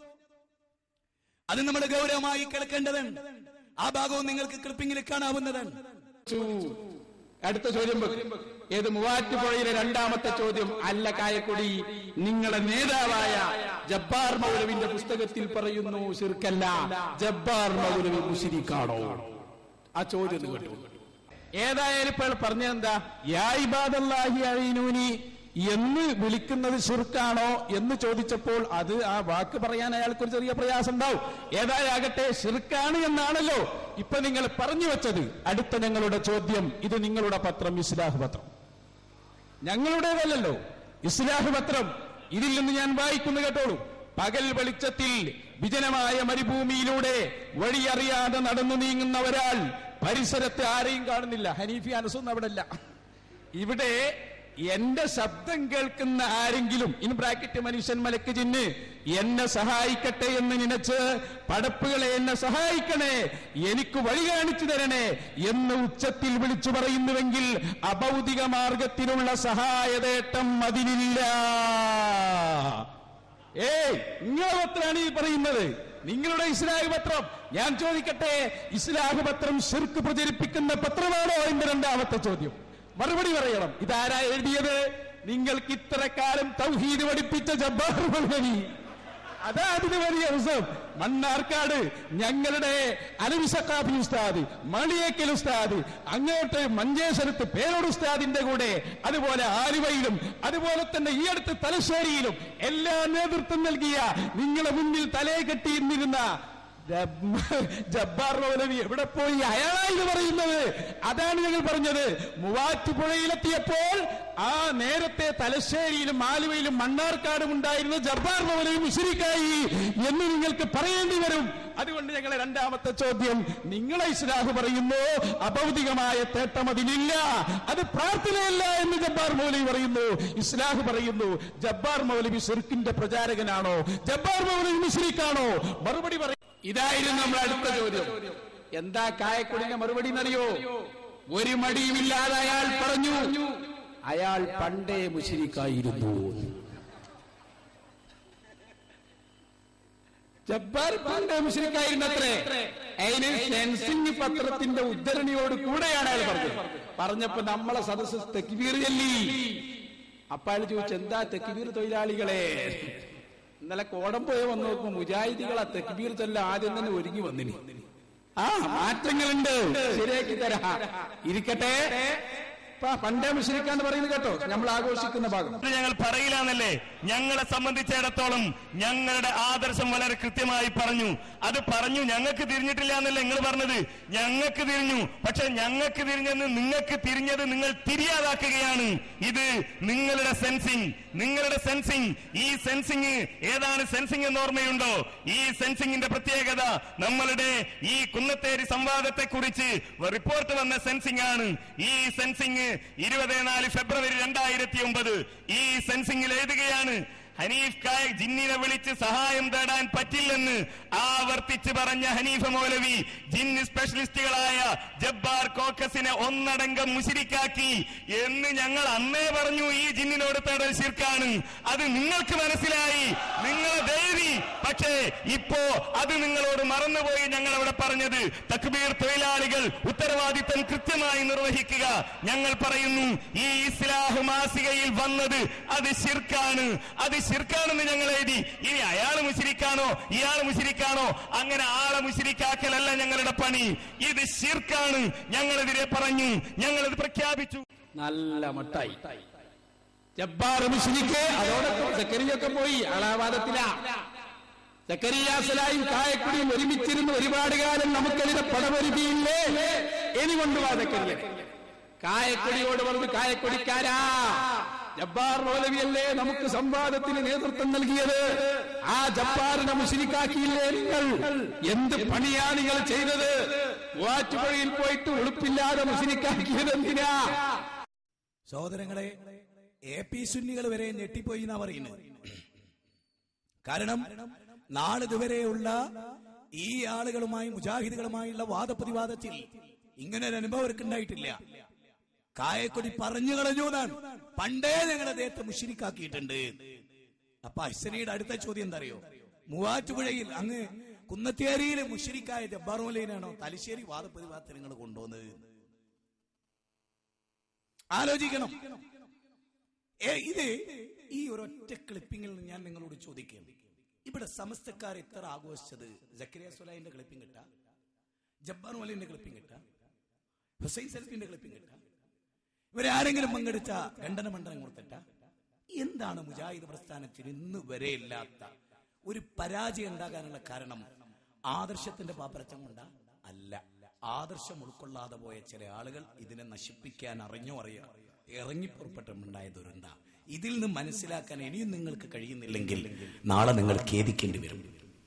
അത് നമ്മൾ ഗൗരവമായി കേൾക്കേണ്ടതുണ്ട് ആ ഭാഗവും നിങ്ങൾക്ക് ക്ലിപ്പിംഗിൽ കാണാവുന്നതാണ് ചു- അടുത്ത ചോദ്യം വെക്ക്. ഏത് മൂവാറ്റുപുഴയിലെ രണ്ടാമത്തെ ചോദ്യം അല്ല കായക്കൊടി നിങ്ങളുടെ നേതാവായ ജബ്ബാർ മൗലവിന്റെ പുസ്തകത്തിൽ പറയുന്നു ശിർക്കല്ല ജബ്ബാർ മൗലവി മുഷിരിക്കാണോ ആ ചോദ്യം ഒന്ന് കേട്ടു ഏതായാലും ഇപ്പോൾ പറഞ്ഞെന്താ യാ ഇബാദല്ലാഹി അഴീനൂനി എന്ന് വിളിക്കുന്നത് ശിർക്കാണോ എന്ന് ചോദിച്ചപ്പോൾ അത് ആ വാക്ക് പറയാൻ അയാൾക്ക് ഒരു ചെറിയ പ്രയാസം ഉണ്ടാവും ഏതായാകട്ടെ ശിർക്കാണ് എന്നാണല്ലോ ഇപ്പൊ നിങ്ങൾ പറഞ്ഞു വെച്ചത് അടുത്ത ഞങ്ങളുടെ ചോദ്യം ഇത് നിങ്ങളുടെ പത്രം ഇസ്ലാഹ് പത്രം ഞങ്ങളുടേതല്ലല്ലോ ഇസ്ലാഹ് പത്രം ഇതിൽ നിന്ന് ഞാൻ വായിക്കുന്നു കേട്ടോളൂ പകൽ വെളിച്ചത്തിൽ വിജനമായ മരുഭൂമിയിലൂടെ വഴിയറിയാതെ നടന്നു നീങ്ങുന്ന ഒരാൾ പരിസരത്ത് ആരെയും കാണുന്നില്ല ഹനീഫി അനസൊന്നും അവിടെ ഇല്ല ഇവിടെ എന്റെ ശബ്ദം കേൾക്കുന്ന ആരെങ്കിലും ഇൻ ബ്രാക്കറ്റ് മനുഷ്യൻ മലക്ക് ചിന്ന് എന്നെ സഹായിക്കട്ടെ എന്ന് നിനച്ച് പടപ്പുകളെ എന്നെ സഹായിക്കണേ എനിക്ക് വഴി കാണിച്ചു തരണേ എന്ന് ഉച്ചത്തിൽ വിളിച്ചു പറയുന്നുവെങ്കിൽ അഭൗതിക മാർഗത്തിലുള്ള സഹായതേട്ടം അതിനില്ല ഏയ് നിങ്ങളെ പത്രമാണ് ഈ പറയുന്നത് നിങ്ങളുടെ ഇസ്ലാഹ് പത്രം ഞാൻ ചോദിക്കട്ടെ ഇസ്ലാഹ് പത്രം ശിർക്ക് പ്രചരിപ്പിക്കുന്ന പത്രമാണോ എന്റെ രണ്ടാമത്തെ ചോദ്യം മറുപടി പറയണം ഇതാരാ എഴുതിയത് നിങ്ങൾക്ക് ഇത്ര കാലം തൗഹീദ് പഠിപ്പിച്ച ജബ്ബാർ മൗലവി അതാ അതിന് വലിയ രസം മണ്ണാർക്കാട് ഞങ്ങളുടെ അലവിസക്കാഫി ഉസ്താദ് മണിയേക്കൽ ഉസ്താദ് അങ്ങോട്ട് മഞ്ചേശ്വരത്ത് പേരോട് ഉസ്താദിന്റെ കൂടെ അതുപോലെ ആലുവയിലും അതുപോലെ തന്നെ ഈ അടുത്ത് തലശ്ശേരിയിലും എല്ലാ നേതൃത്വം നൽകിയ നിങ്ങളെ മുന്നിൽ തലയെ കെട്ടിയിരുന്നിരുന്ന ജബ്ബ- ജബ്ബാർ മൗലവി എവിടെ പോയി അയാളായി പറയുന്നത് അതാണ് ഞങ്ങൾ പറഞ്ഞത് മൂവാറ്റുപുഴയിലെത്തിയപ്പോൾ ആ നേരത്തെ തലശ്ശേരിയിലും ആലുവയിലും മണ്ണാർക്കാടും ഉണ്ടായിരുന്ന ജബ്ബാർ മൗലവി മുഷരിക്കായി എന്ന് നിങ്ങൾക്ക് പറയേണ്ടി വരും അതുകൊണ്ട് ഞങ്ങളെ രണ്ടാമത്തെ ചോദ്യം നിങ്ങളെ ഇസ്ലാഹ് പറയുന്നു അഭൗതികമായ തേട്ടം അതിലില്ല അത് പ്രാർത്ഥനയല്ല എന്ന് ജബ്ബാർ മൗലവി പറയുന്നു ഇസ്ലാഹ് പറയുന്നു ജബ്ബാർ മൗലവി ഷിർക്കിന്റെ പ്രചാരകനാണോ ജബ്ബാർ മൗലവി മുസ്ലിക്കാണോ മറുപടി പറയും ഇതായിരുന്നു നമ്മുടെ അടുത്ത ചോദ്യം എന്താ കായക്കുടിന്റെ മറുപടി എന്നറിയോ ഒരു മടിയുമില്ലാതെ അയാൾ പറഞ്ഞു അയാൾ പണ്ടേ മുഷിരിക്കായിരുന്നു ജബ്ബാർ പണ്ടേ മുഷിരിക്കായിരുന്നത്രേ അതിന് സെൻസിംഗ് പത്രത്തിന്റെ ഉദ്ധരണിയോട് കൂടെയാണ് അയാൾ പറഞ്ഞത് പറഞ്ഞപ്പോ നമ്മളെ സദസ് തെക്കിബീർ ചൊല്ലി അപ്പൊ അയാൾ ചോദിച്ചു എന്താ തെക്കിബീർ തൊഴിലാളികളെ ഇന്നലെ കോടം പോയ വന്ന് നോക്കുമ്പോ മുജാഹിദികൾ ആ തെക്ബീർ ചൊല്ല ആദ്യം തന്നെ ഒരുങ്ങി വന്നിനി ആ മാറ്റങ്ങളുണ്ട് ശരിയാക്കി തരാ ഇരിക്കട്ടെ പ- പണ്ടേ മുസ്ലിക്കാന്ന് പറയുന്നത് കേട്ടോ നമ്മൾ ആഘോഷിക്കുന്ന ഭാഗം ഇത് ഞങ്ങൾ പറയില്ലാന്നല്ലേ ഞങ്ങളെ സംബന്ധിച്ചിടത്തോളം ഞങ്ങളുടെ ആദർശം വളരെ കൃത്യമായി പറഞ്ഞു അത് പറഞ്ഞു ഞങ്ങൾക്ക് തിരിഞ്ഞിട്ടില്ല എന്നല്ലേ നിങ്ങൾ പറഞ്ഞത് ഞങ്ങൾക്ക് തിരിഞ്ഞു പക്ഷെ ഞങ്ങൾക്ക് തിരിഞ്ഞെന്ന് നിങ്ങൾക്ക് തിരിഞ്ഞത് നിങ്ങൾ തിരിയാതാക്കുകയാണ് ഇത് നിങ്ങളുടെ സെൻസിങ് നിങ്ങളുടെ സെൻസിങ് ഈ സെൻസിങ് ഏതാണ് സെൻസിങ് എന്ന് ഓർമ്മയുണ്ടോ ഈ സെൻസിങ്ങിന്റെ പ്രത്യേകത നമ്മളുടെ ഈ കുന്നത്തേരി സംവാദത്തെ കുറിച്ച് റിപ്പോർട്ട് വന്ന സെൻസിംഗ് ആണ് ഈ സെൻസിംഗ് ഇരുപത് നാല് ഫെബ്രുവരി രണ്ടായിരത്തി ഒമ്പത് ഈ സെൻസിംഗിൽ എഴുതുകയാണ് ഹനീഫ് കായ ജിന്നിനെ വിളിച്ച് സഹായം തേടാൻ പറ്റില്ലെന്ന് ആവർത്തിച്ച് പറഞ്ഞ ഹനീഫ മൗലവി ജിന്ന് സ്പെഷ്യലിസ്റ്റുകളായ ജബ്ബാർ കോക്കസിനെ ഒന്നടങ്കം മുശിരിക്കാക്കി എന്ന് ഞങ്ങൾ അന്നേ പറഞ്ഞു ഈ ജിന്നിനോട് തേടൽ ശിർക്കാണ് അത് നിങ്ങൾക്ക് മനസ്സിലായി നിങ്ങളെ ദേവി പക്ഷേ ഇപ്പോ അത് നിങ്ങളോട് മറന്നുപോയി ഞങ്ങൾ അവിടെ പറഞ്ഞത് തക്ബീർ തൊഴിലാളികൾ ഉത്തരവാദിത്തം കൃത്യമായി നിർവഹിക്കുക ഞങ്ങൾ പറയുന്നു ഈ ഇസ്ലാഹ് മാസികയിൽ വന്നത് അത് ശിർക്കാണ് അത് ശിർക്കാണെന്ന് ഞങ്ങൾ എഴുതി ഇനി അയാൾ മുശിരിക്കാണോ ഇയാൾ മുശിരിക്കാണോ അങ്ങനെ ആളെ മുശിരിക്കാക്കലല്ല ഞങ്ങളുടെ പണി ഇത് ശിർക്കാണ് ഞങ്ങളെതിരെ പറഞ്ഞു ഞങ്ങളത് പ്രഖ്യാപിച്ചു നല്ല മട്ടായി ജബ്ബാർ മുസ്ലിക്ക് അതോടൊപ്പം സക്കരിയൊക്കെ പോയി അളാവാദത്തില സക്കരിയാസലായും കായക്കുടിയും ഒരുമിച്ചിരുന്ന് ഒരുപാട് കാലം നമുക്കെതിരെ പടമൊരുക്കിയില്ലേ ഇനി കൊണ്ടുപോവാ സക്കരിയ കായക്കൊടിയോട് പറഞ്ഞു കായക്കൊടിക്കാരാ ജബ്ബാർ മൗലവിയല്ലേ നമുക്ക് സംവാദത്തിന് നേതൃത്വം നൽകിയത് ആ ജബ്ബാറിനെ മുസ്ലിക്കാക്കിയില്ലേ നിങ്ങൾ എന്ത് പണിയാണ് നിങ്ങൾ ചെയ്തത് വാറ്റുപുഴയിൽ പോയിട്ട് ഉളുപ്പില്ലാതെ മുസ്ലിക്കാക്കിയത് എന്തിനാ സഹോദരങ്ങളെ എ പി സുന്നികൾ വരെ ഞെട്ടിപ്പോയി എന്നാ പറയുന്നത് കാരണം നാളിതുവരെയുള്ള ഈ ആളുകളുമായി മുജാഹിദുകളുമായുള്ള വാദപ്രതിവാദത്തിൽ ഇങ്ങനെ ഒരു അനുഭവം അവർക്ക് ഉണ്ടായിട്ടില്ല കായക്കൊടി പറഞ്ഞു കളഞ്ഞു എന്നാണ് പണ്ടേ ഞങ്ങൾ അദ്ദേഹത്തെ മുഷിരിക്കാക്കിയിട്ടുണ്ട് അപ്പൊ അശ്വനിയുടെ അടുത്ത ചോദ്യം എന്താ അറിയോ മൂവാറ്റുപുഴയിൽ അങ്ങ് കുന്നത്തേരിയിൽ മുഷിരിക്കായ ജബ്ബാർ മൊലീനാണോ തലശ്ശേരി വാദപ്രതിവാദത്തിൽ നിങ്ങൾ കൊണ്ടുവന്നത് ആലോചിക്കണം ഏ ഇത് ഈ ഒരൊറ്റ ക്ലിപ്പിങ്ങിൽ നിന്ന് ഞാൻ നിങ്ങളോട് ചോദിക്കുകയാണ് ഇവിടെ സമസ്തക്കാർ എത്ര ആഘോഷിച്ചത് ജക്കരിയ സുലൈന്റെ ക്ലിപ്പിംഗ് കിട്ട ജബ്ബാർ മൊലിന്റെ ക്ലിപ്പിംഗ് കിട്ട ഹുസൈൻ സൽഫിന്റെ ക്ലിപ്പിംഗ് കിട്ട ഇവരാരെങ്കിലും പങ്കെടുത്ത ഖണ്ഡന മണ്ഡലം കൊടുത്തിട്ട എന്താണ് മുജാഹിദ് പ്രസ്ഥാനത്തിന് ഇന്ന് വരെ ഇല്ലാത്ത ഒരു പരാജയം ഉണ്ടാകാനുള്ള കാരണം ആദർശത്തിന്റെ പാപ്പരച്ചം കൊണ്ടാ അല്ല ആദർശം ഉൾക്കൊള്ളാതെ പോയ ചില ആളുകൾ ഇതിനെ നശിപ്പിക്കാൻ അറിഞ്ഞോ അറിയോ ഇറങ്ങി പുറപ്പെട്ടുണ്ടായ ദുരന്ത ഇതിൽ നിന്ന് മനസ്സിലാക്കാൻ ഇനിയും നിങ്ങൾക്ക് കഴിയുന്നില്ലെങ്കിൽ നാളെ നിങ്ങൾ ഖേദിക്കേണ്ടി വരും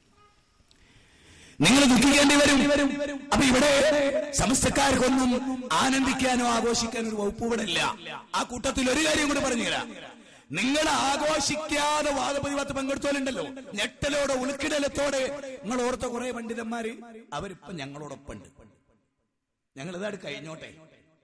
നിങ്ങൾ ദുഃഖിക്കേണ്ടി വരും അപ്പൊ ഇവിടെ സമസ്തക്കാർക്കൊന്നും ആനന്ദിക്കാനോ ആഘോഷിക്കാനോ ഒരു വകുപ്പ് ഇവിടെ ഇല്ല ആ കൂട്ടത്തിൽ ഒരു കാര്യം കൂടി പറഞ്ഞുതരാം നിങ്ങൾ ആഘോഷിക്കാതെ വാദപ്രതിവാദത്ത് പങ്കെടുത്തോലുണ്ടല്ലോ ഞെട്ടലോടെ ഉൾക്കിടലത്തോടെ നിങ്ങൾ ഓർത്ത കുറെ പണ്ഡിതന്മാര് അവരിപ്പൊ ഞങ്ങളോടൊപ്പം ഉണ്ട് ഞങ്ങൾ ഇതാട് കഴിഞ്ഞോട്ടെ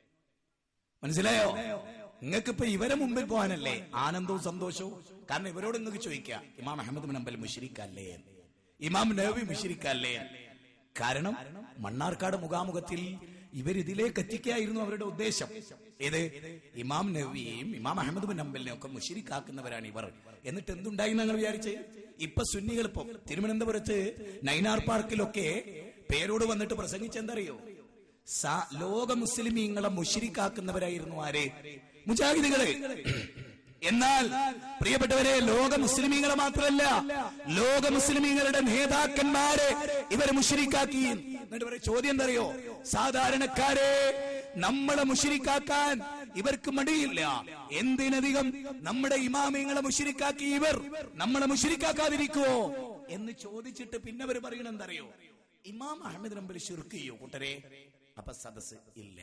മനസ്സിലായോ നിങ്ങൾക്ക് ഇപ്പൊ ഇവരെ മുമ്പിൽ പോകാനല്ലേ ആനന്ദവും സന്തോഷവും കാരണം ഇവരോട് നിങ്ങൾക്ക് ചോദിക്കുക ഇമാം അഹമ്മദ് ബിൻ അമ്പൽ മുഷിരിക്കല്ലേ ഇമാം നബി മുഷിരിക്കല്ലേ കാരണം മണ്ണാർക്കാട് മുഖാമുഖത്തിൽ ഇവരിതിലേക്ക് എത്തിക്കായിരുന്നു അവരുടെ ഉദ്ദേശം ഇത് ഇമാം നബിയെയും ഇമാം അഹമ്മദ് ബിൻ അമ്പലിനെയും ഒക്കെ മുഷിരിക്കാക്കുന്നവരാണ് ഇവർ എന്നിട്ട് എന്തുണ്ടായി ഞങ്ങൾ വിചാരിച്ച് ഇപ്പൊ സുന്നികൾ ഇപ്പൊ തിരുവനന്തപുരത്ത് നൈനാർ പാർക്കിലൊക്കെ പേരോട് വന്നിട്ട് പ്രസംഗിച്ചെന്തറിയോ സ- ലോക മുസ്ലിമീങ്ങളെ മുഷിരിക്കാക്കുന്നവരായിരുന്നു ആര് മുജാഹിദുകള് എന്നാൽ പ്രിയപ്പെട്ടവരെ ലോക മുസ്ലിമീങ്ങളെ മാത്രമല്ല ലോക മുസ്ലിമീങ്ങളുടെ നേതാക്കന്മാരെ ഇവരെ മുഷിരിക്കാക്കി എന്നിട്ട് ഇവരെ ചോദ്യം എന്തറിയോ സാധാരണക്കാരെ നമ്മളെ മുഷിരിക്കാക്കാൻ ഇവർക്ക് മടിയില്ല എന്തിനധികം നമ്മുടെ ഇമാമിങ്ങളെ മുഷിരിക്കാക്കി ഇവർ നമ്മളെ മുഷിരിക്കാക്കാതിരിക്കുവോ എന്ന് ചോദിച്ചിട്ട് പിന്നെ അവർ പറയണ എന്തറിയോ ഇമാം അഹമ്മദ് നമ്പൽ ഷിർക്ക് ചെയ്യോ കൂട്ടരെ അപ്പൊ സദസ് ഇല്ല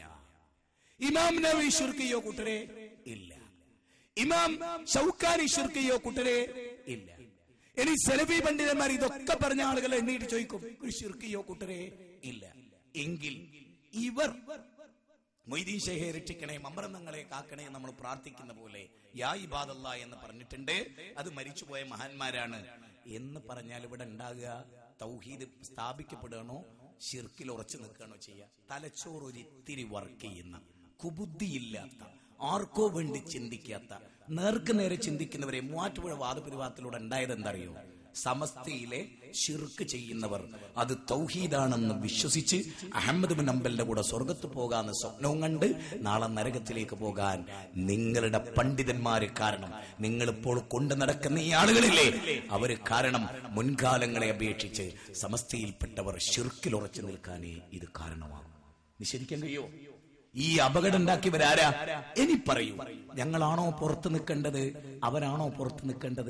ഇമാം നബി ഷിർക്ക് ചെയ്യോ കൂട്ടരെ ഇല്ല ഇമാം ഷൗക്കാനി ഷിർക്ക് ചെയ്യോ കൂട്ടരെ ഇല്ല ഇനി സെലഫി പണ്ഡിതന്മാർ ഇതൊക്കെ പറഞ്ഞ ആളുകൾ എണ്ണീട്ട് ചോദിക്കും ഒരു ഷിർക്ക് ചെയ്യോ കൂട്ടരെ ഇല്ല എങ്കിൽ ഇവർ മൊയ്തീൻ ഷെഹെ രക്ഷിക്കണേ മമ്രന്നങ്ങളെ കാക്കണേ നമ്മൾ പ്രാർത്ഥിക്കുന്ന പോലെ യാ ഇബാദല്ല എന്ന് പറഞ്ഞിട്ടുണ്ട് അത് മരിച്ചുപോയ മഹാന്മാരാണ് എന്ന് പറഞ്ഞാൽ ഇവിടെ ഉണ്ടാകുക തൗഹീദ് സ്ഥാപിക്കപ്പെടുകയാണോ ഷിർക്കിൽ ഉറച്ചു നിൽക്കുകയാണോ ചെയ്യുക തലച്ചോറ് ഒരു ഇത്തിരി വർക്ക് ചെയ്യുന്ന കുബുദ്ധിയില്ലാത്ത ആർക്കോ വേണ്ടി ചിന്തിക്കാത്ത നേർക്ക് നേരെ ചിന്തിക്കുന്നവരെ മൂവാറ്റുപുഴ വാദപരിവാദത്തിലൂടെ ഉണ്ടായത് എന്തറിയോ സമസ്തയിലെ ഷിർക്ക് ചെയ്യുന്നവർ അത് തൗഹീദാണെന്ന് വിശ്വസിച്ച് അഹമ്മദ് ബിൻ അമ്പലിന്റെ കൂടെ സ്വർഗത്ത് പോകാന്ന് സ്വപ്നവും കണ്ട് നാളെ നരകത്തിലേക്ക് പോകാൻ നിങ്ങളുടെ പണ്ഡിതന്മാര് കാരണം നിങ്ങൾ ഇപ്പോൾ കൊണ്ടു നടക്കുന്ന ഈ ആളുകളില്ലേ അവര് കാരണം മുൻകാലങ്ങളെ അപേക്ഷിച്ച് സമസ്തയിൽപ്പെട്ടവർ ഷിർക്കിൽ ഉറച്ചു നിൽക്കാനേ ഇത് കാരണമാകും നിഷേധിക്കാൻ കഴിയോ ഈ അപകടം ഉണ്ടാക്കിയവരാരാ ഇനി പറയൂ ഞങ്ങളാണോ പുറത്ത് നിൽക്കേണ്ടത് അവരാണോ പുറത്ത് നിൽക്കേണ്ടത്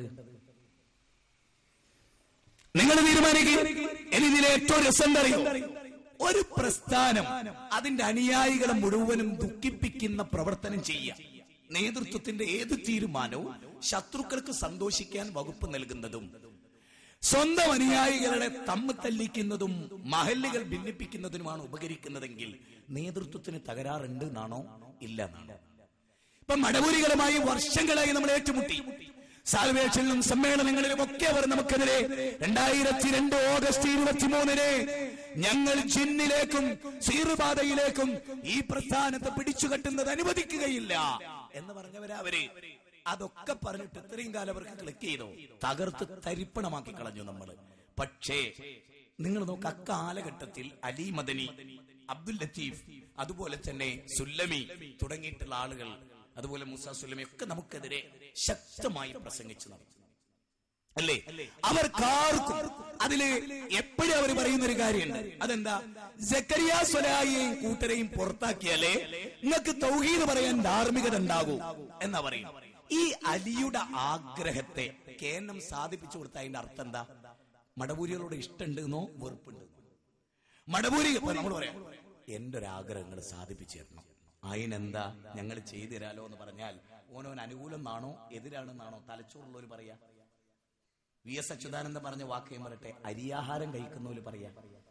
നിങ്ങൾ തീരുമാനിക്കുക ഇനി ഇതിലെ ഏറ്റവും രസം എന്താ അറിയോ ഒരു പ്രസ്ഥാനം അതിന്റെ അനുയായികളെ മുഴുവനും ദുഃഖിപ്പിക്കുന്ന പ്രവർത്തനം ചെയ്യുക നേതൃത്വത്തിന്റെ ഏത് തീരുമാനവും ശത്രുക്കൾക്ക് സന്തോഷിക്കാൻ വകുപ്പ് നൽകുന്നതും സ്വന്തം അനുയായികളുടെ തമ്മ് തല്ലിക്കുന്നതും മഹല്ലുകൾ ഭിന്നിപ്പിക്കുന്നതിനുമാണ് ഉപകരിക്കുന്നതെങ്കിൽ നേതൃത്വത്തിന് തകരാറുണ്ട് എന്നാണോ ഇല്ല എന്നാണോ ഇപ്പൊ മടപൂരികളുമായി വർഷങ്ങളായി നമ്മൾ ഏറ്റുമുട്ടി സാൽവേഷനിലും സമ്മേളനങ്ങളിലും ഒക്കെ അവർ നമുക്കെതിരെ രണ്ടായിരത്തി രണ്ട് ഓഗസ്റ്റ് ഇരുപത്തിമൂന്നിന് ഞങ്ങൾ ജിന്നിലേക്കും സീറുപാതയിലേക്കും ഈ പ്രസ്ഥാനത്തെ പിടിച്ചുകെട്ടുന്നത് അനുവദിക്കുകയില്ല എന്ന് പറഞ്ഞവരാ അവര് അതൊക്കെ പറഞ്ഞിട്ട് ഇത്രയും കാലം അവർക്ക് ക്ലിക്ക് ചെയ്തു തകർത്ത് തരിപ്പണമാക്കി കളഞ്ഞു നമ്മൾ പക്ഷേ നിങ്ങൾ നോക്ക് അക്കാലഘട്ടത്തിൽ അലി മദനി അബ്ദുൽ ലത്തീഫ് അതുപോലെ തന്നെ സുല്ലമി തുടങ്ങിയിട്ടുള്ള ആളുകൾ അതുപോലെ മൂസ സുല്ലമി ഒക്കെ നമുക്കെതിരെ ശക്തമായി പ്രസംഗിച്ചു നടന്നു അല്ലേ അവർക്കാർക്കും അതില് എപ്പോഴും അവർ പറയുന്ന ഒരു കാര്യമുണ്ട് അതെന്താ ജക്കരിയ സ്വലായിയെയും കൂട്ടരെയും പുറത്താക്കിയാലേ നിങ്ങൾക്ക് തൗഹീദ് പറയാൻ ധാർമ്മികത ഉണ്ടാകൂ എന്നാ പറയും ഈ അലിയുടെ ആഗ്രഹത്തെ കേന്ദ്രം സാധിപ്പിച്ചു കൊടുത്ത അതിന്റെ അർത്ഥം എന്താ മടപൂരികളോട് ഇഷ്ടമുണ്ടെന്നോ വെറുപ്പുണ്ടെന്നോ മടപൂരി ഇപ്പൊ നമ്മൾ പറയാം എന്റെ ഒരു ആഗ്രഹങ്ങൾ സാധിപ്പിച്ചു തരണം അതിനെന്താ ഞങ്ങൾ ചെയ്തു തരാലോ എന്ന് പറഞ്ഞാൽ ഓനോൻ അനുകൂലം എന്നാണോ എതിരാണെന്നാണോ തലച്ചോറുള്ളവർ പറയാ വി എസ് അച്യുതാനന്ദ പറഞ്ഞ വാക്ക് ഞാൻ പറയട്ടെ അരിയാഹാരം കഴിക്കുന്നവര് പറയാ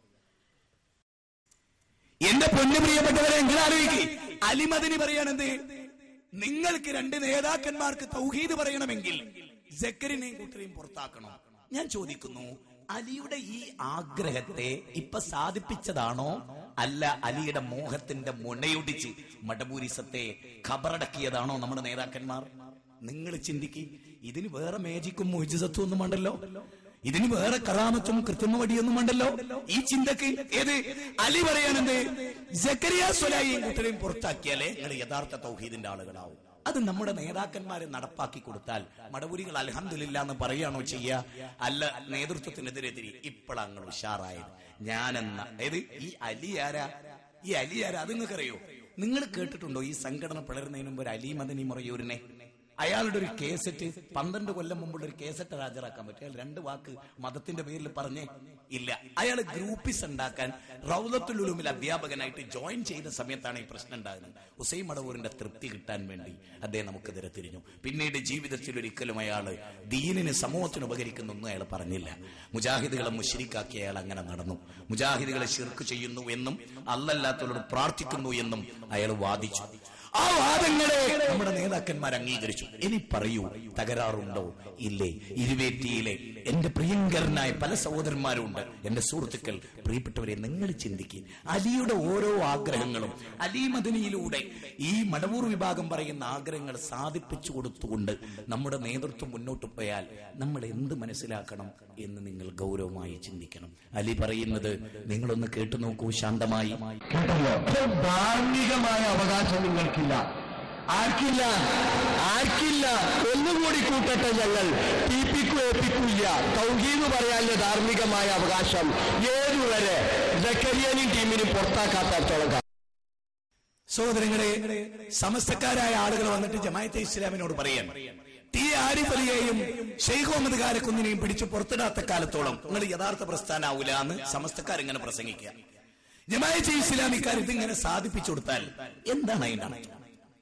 എന്റെ പൊന്നു പ്രിയപ്പെട്ടവരെ എങ്ങനെ ആലോചിക്കേ അലിമതിന് പറയാനെന്ത് നിങ്ങൾക്ക് രണ്ട് നേതാക്കന്മാർക്ക് തൗഹീദ് പറയണമെങ്കിൽ ജക്കരിനെയും കൂട്ടരെയും പുറത്താക്കണം ഞാൻ ചോദിക്കുന്നു അലിയുടെ ഈ ആഗ്രഹത്തെ ഇപ്പൊ സാധിപ്പിച്ചതാണോ അല്ല അലിയുടെ മോഹത്തിന്റെ മുനയൊടിച്ച് മടബൂരിസത്തെ ഖബറടക്കിയതാണോ നമ്മുടെ നേതാക്കന്മാർ നിങ്ങൾ ചിന്തിക്ക് ഇതിന് വേറെ മേജിക്കും മോജിസത്തും ഒന്നും ഉണ്ടല്ലോ ഇതിന് വേറെ കറാമത്തും കൃത്രിമവടിയൊന്നും ഉണ്ടല്ലോ ഈ ചിന്തക്ക് ഏത് അലി പറയാനെന്ത് ജക്കരിയ സ്വലായിയും കുട്ടരെയും പുറത്താക്കിയാലേ നിങ്ങൾ യഥാർത്ഥ തൗഹീദിന്റെ ആളുകളാവും അത് നമ്മുടെ നേതാക്കന്മാരെ നടപ്പാക്കി കൊടുത്താൽ മടപുരികൾ അലഹമില്ല എന്ന് പറയാണോ ചെയ്യുക അല്ല നേതൃത്വത്തിനെതിരെതിരെ ഇപ്പോഴാങ്ങൾ ഉഷാറായത് ഞാനെന്ന ഏത് ഈ അലി ആരാ ഈ അലി ആരാ അത് നിങ്ങൾക്കറിയോ നിങ്ങൾ കേട്ടിട്ടുണ്ടോ ഈ സംഘടന പിളരുന്നതിന് മുമ്പ് ഒരു അലി മദനി മുറയൂരിനെ അയാളുടെ ഒരു കേസറ്റ് പന്ത്രണ്ട് കൊല്ലം മുമ്പുള്ള ഒരു കേസറ്റ് ഹാജരാക്കാൻ പറ്റും അയാൾ രണ്ട് വാക്ക് മതത്തിന്റെ പേരിൽ പറഞ്ഞേ ഇല്ല അയാൾ ഗ്രൂപ്പിസ് ഉണ്ടാക്കാൻ റൗലത്തുലുലുമിൽ അധ്യാപകനായിട്ട് ജോയിൻ ചെയ്ത സമയത്താണ് ഈ പ്രശ്നം ഉണ്ടാകുന്നത് ഹുസൈൻ മടവൂരിന്റെ തൃപ്തി കിട്ടാൻ വേണ്ടി അദ്ദേഹം നമുക്കെതിരെ തിരിഞ്ഞു പിന്നീട് ജീവിതത്തിൽ ഒരിക്കലും അയാൾ ദീനിന് സമൂഹത്തിന് ഉപകരിക്കുന്നൊന്നും അയാൾ പറഞ്ഞില്ല മുജാഹിദുകളെ മുഷരിക്കാക്കി അയാൾ അങ്ങനെ നടന്നു മുജാഹിദുകളെ ശിർക്ക് ചെയ്യുന്നു എന്നും അല്ലല്ലാത്തവരോട് പ്രാർത്ഥിക്കുന്നു എന്നും അയാൾ വാദിച്ചു ആ വാദങ്ങളെ നമ്മുടെ നേതാക്കന്മാർ അംഗീകരിച്ചു ഇനി പറയൂ തകരാറുണ്ടോ ഇല്ലേ ഇരുവേറ്റിയിലെ എന്റെ പ്രിയങ്കരനായ പല സഹോദരന്മാരുണ്ട് എന്റെ സുഹൃത്തുക്കൾ പ്രിയപ്പെട്ടവരെ നിങ്ങൾ ചിന്തിക്കുക അലിയുടെ ഓരോ ആഗ്രഹങ്ങളും അലി മദനിയിലൂടെ ഈ മടവൂർ വിഭാഗം പറയുന്ന ആഗ്രഹങ്ങൾ സാധിപ്പിച്ചു കൊടുത്തുകൊണ്ട് നമ്മുടെ നേതൃത്വം മുന്നോട്ട് പോയാൽ നമ്മൾ എന്ത് മനസ്സിലാക്കണം എന്ന് നിങ്ങൾ ഗൗരവമായി ചിന്തിക്കണം അലി പറയുന്നത് നിങ്ങളൊന്ന് കേട്ടു നോക്കൂ ശാന്തമായി കേട്ടല്ലോ ധാർമ്മികമായ അവകാശം നിങ്ങൾക്കില്ല ആർക്കില്ല ആർക്കില്ല ഒന്നുകൂടി കൂട്ടട്ടെ ഞങ്ങൾ ടി പിക്കും ഏൽപ്പിക്കില്ല തൗഹീദ് പറയാനുള്ള ധാർമ്മികമായ അവകാശം ഏതുവരെ ജക്കരിയനും ടീമിനും പുറത്താക്കാത്തടത്തോളം കാലം സഹോദരങ്ങളെ സമസ്തക്കാരായ ആളുകൾ വന്നിട്ട് ജമായത്തെ ഇസ്ലാമിനോട് പറയാൻ ടി ആരിഫ് അലിയെയും ഷെയ്ഖ് മുഹമ്മദ് കാരക്കുന്നിനെയും പിടിച്ച് പുറത്തിടാത്ത കാലത്തോളം നിങ്ങൾ യഥാർത്ഥ പ്രസ്ഥാനാവൂല എന്ന് സമസ്തക്കാർ ഇങ്ങനെ പ്രസംഗിക്കുക ജമായത്തെ ഇസ്ലാമിക്കാർ ഇതിങ്ങനെ സാധിപ്പിച്ചു കൊടുത്താൽ എന്താണ് അതിന്റെ അർത്ഥം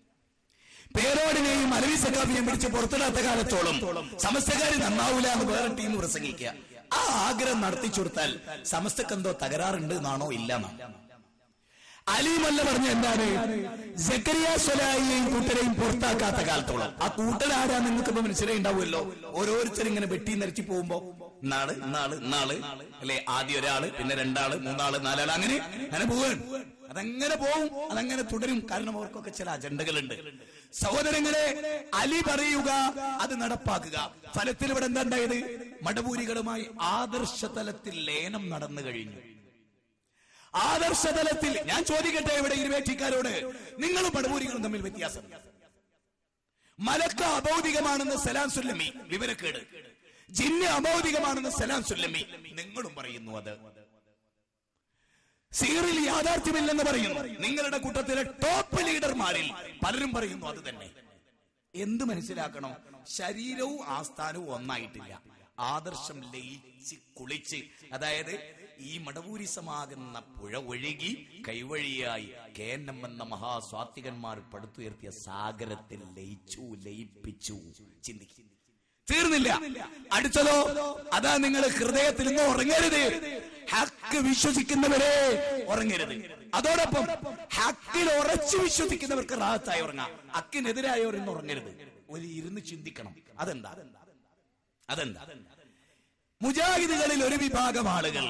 പേരോടിനെയും അലവി സക്കാഫിനെയും പിടിച്ച് പുറത്തിടാത്ത കാലത്തോളം സമസ്തക്കാർ നന്നാവൂല എന്ന് വേറെ ടീം പ്രസംഗിക്കുക ആ ആഗ്രഹം നടത്തിച്ചു കൊടുത്താൽ സമസ്തക്കെന്തോ തകരാറുണ്ട് എന്നാണോ ഇല്ല എന്നാണ് അലിമല്ല പറഞ്ഞ എന്താണ് ജക്കരിയ സ്വലായിയെയും കൂട്ടരെയും പുറത്താക്കാത്ത കാലത്തോളം ആ കൂട്ടരാരാ നിങ്ങൾക്ക് ഇപ്പൊ മനസ്സിലായി ഉണ്ടാവുമല്ലോ ഓരോരുത്തരും ഇങ്ങനെ വെട്ടി നിരത്തി പോകുമ്പോ നാള് നാള് നാള് അല്ലെ ആദ്യം ഒരാള് പിന്നെ രണ്ടാള് മൂന്നാള് നാലാള് അങ്ങനെ അങ്ങനെ പോവാൻ അതങ്ങനെ പോവും അതങ്ങനെ തുടരും കാരണം അവർക്കൊക്കെ ചില അജണ്ടകളുണ്ട് സഹോദരങ്ങളെ അലി പറയുക അത് നടപ്പാക്കുക ഫലത്തിൽ ഇവിടെ എന്താ ഉണ്ടായത് മടവൂരികളുമായി ആദർശ തലത്തിൽ ലയനം നടന്നു കഴിഞ്ഞു ആദർശ തലത്തിൽ ഞാൻ ചോദിക്കട്ടെ ഇവിടെ ഇരുവേറ്റിക്കാരോട് നിങ്ങളും മടവൂരികളും തമ്മിൽ വ്യത്യാസം മലക്ക അഭൗതികമാണെന്ന് സലാം സുല്ലമി വിവരക്കേട് ജിന്ന് അഭൗതികമാണെന്ന് സലാം സുല്ലമി നിങ്ങളും പറയുന്നു അത് സീറിൽ യാഥാർത്ഥ്യമില്ലെന്ന് പറയുന്നു നിങ്ങളുടെ കൂട്ടത്തിലെ ടോപ്പ് ലീഡർമാരിൽ പലരും പറയുന്നു അത് തന്നെ എന്ത് മനസ്സിലാക്കണം ശരീരവും ആസ്ഥാനവും ഒന്നായിട്ടില്ല ആദർശം ലയിച്ച് കുളിച്ച് അതായത് ഈ മടവൂരിസമാകുന്ന പുഴ ഒഴുകി കൈവഴിയായി കേന്നം എന്ന മഹാസ്വാത്വികന്മാർ പടുത്തുയർത്തിയ സാഗരത്തിൽ ലയിച്ചു ലയിപ്പിച്ചു ചിന്തിക്കും തീർന്നില്ല അടുത്തതോ അതാ നിങ്ങൾ ഹൃദയത്തിൽ നിന്ന് ഉറങ്ങരുത് ഹക്ക് വിശ്വസിക്കുന്നവരെ ഉറങ്ങരുത് അതോടൊപ്പം ഹക്കിൽ ഉറച്ചു വിശ്വസിക്കുന്നവർക്ക് റാഹത്തായി ഉറങ്ങാം ഹക്കിനെതിരായവർ ഇന്ന് ഉറങ്ങരുത് ഒരു ഇരുന്ന് ചിന്തിക്കണം അതെന്താ അതെന്താ മുജാഹിദുകളിൽ ഒരു വിഭാഗം ആളുകൾ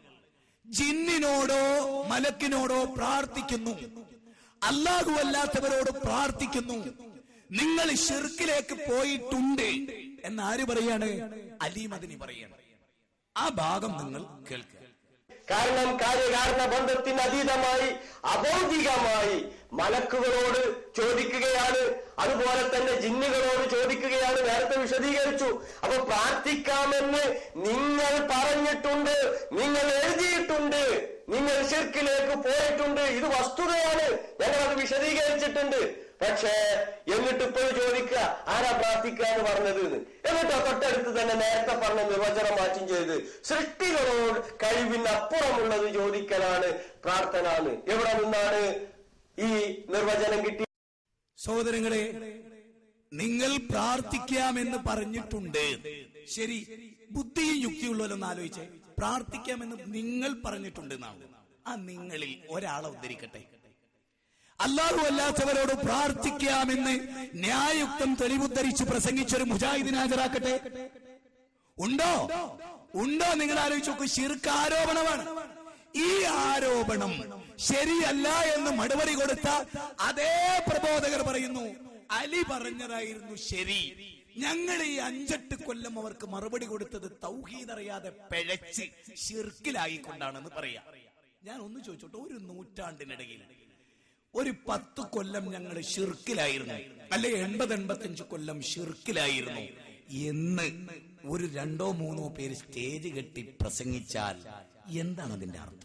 ജിന്നിനോടോ മലക്കിനോടോ പ്രാർത്ഥിക്കുന്നു അല്ലാഹു അല്ലാത്തവരോട് പ്രാർത്ഥിക്കുന്നു നിങ്ങൾ ഷിർക്കിലേക്ക് പോയിട്ടുണ്ട് എന്ന് ആര് പറയാണ് അലീമദിനി പറയാണ് ആ ഭാഗം നിങ്ങൾ കേൾക്കുക കാരണം കാര്യകാരണ ബന്ധത്തിന് അതീതമായി അബൗദ്ധികമായി മലക്കുകളോട് ചോദിക്കുകയാണ് അതുപോലെ തന്നെ ജിന്നുകളോട് ചോദിക്കുകയാണ് നേരത്തെ വിശദീകരിച്ചു അപ്പൊ പ്രാർത്ഥിക്കാമെന്ന് നിങ്ങൾ പറഞ്ഞിട്ടുണ്ട് നിങ്ങൾ എഴുതിയിട്ടുണ്ട് നിങ്ങൾ ഷിർക്കിലേക്ക് പോയിട്ടുണ്ട് ഇത് വസ്തുതയാണ് ഞങ്ങളത് വിശദീകരിച്ചിട്ടുണ്ട് പക്ഷേ എന്നിട്ട് ഇപ്പോൾ ചോദിക്കുക ആരാ പ്രാർത്ഥിക്കുക എന്ന് പറഞ്ഞത് എന്ന് എന്നിട്ട് തൊട്ടടുത്ത് തന്നെ നേരത്തെ പറഞ്ഞ നിർവചനം മാറ്റം ചെയ്ത് സൃഷ്ടികളോട് കഴിവിനപ്പുറമുള്ളത് ചോദിക്കലാണ് പ്രാർത്ഥന എന്ന് എവിടെ നിന്നാണ് ഈ നിർവചനം കിട്ടി സഹോദരങ്ങളെ നിങ്ങൾ പ്രാർത്ഥിക്കാമെന്ന് പറഞ്ഞിട്ടുണ്ട് ശരി ബുദ്ധിയും യുക്തിയുള്ളവരൊന്ന് ആലോചിച്ചേ പ്രാർത്ഥിക്കാമെന്ന് നിങ്ങൾ പറഞ്ഞിട്ടുണ്ട് എന്നാണ് ആ നിങ്ങളിൽ ഒരാളെ ഉദ്ധരിക്കട്ടെ അല്ലാഹു അല്ലാത്തവരോട് പ്രാർത്ഥിക്കാമെന്ന് ന്യായുക്തം തെളിവുദ്ധരിച്ച് പ്രസംഗിച്ചൊരു മുജാഹിദിനെ ഹാജരാക്കട്ടെ ഉണ്ടോ ഉണ്ടോ നിങ്ങൾ ആലോചിച്ച് നോക്കൂ ശിർക്ക് ആരോപണമാണ് ഈ ആരോപണം ശരിയല്ല എന്ന് മറുപടി കൊടുത്ത അതേ പ്രബോധകർ പറയുന്നു അലി പറഞ്ഞതായിരുന്നു ശരി ഞങ്ങൾ ഈ അഞ്ചെട്ട് കൊല്ലം അവർക്ക് മറുപടി കൊടുത്തത് തൗഹീദ് അറിയാതെ പിഴച്ച് ഷിർക്കിലായിക്കൊണ്ടാണെന്ന് പറയാം ഞാൻ ഒന്ന് ചോദിച്ചോട്ടെ ഒരു നൂറ്റാണ്ടിനിടയിൽ ഒരു പത്ത് കൊല്ലം ഞങ്ങൾ ഷിർക്കിലായിരുന്നു അല്ലെ എൺപത് എൺപത്തഞ്ച് കൊല്ലം ഷിർക്കിലായിരുന്നു എന്ന് ഒരു രണ്ടോ മൂന്നോ പേര് സ്റ്റേജ് കെട്ടി പ്രസംഗിച്ചാൽ എന്താണ് അതിന്റെ അർത്ഥം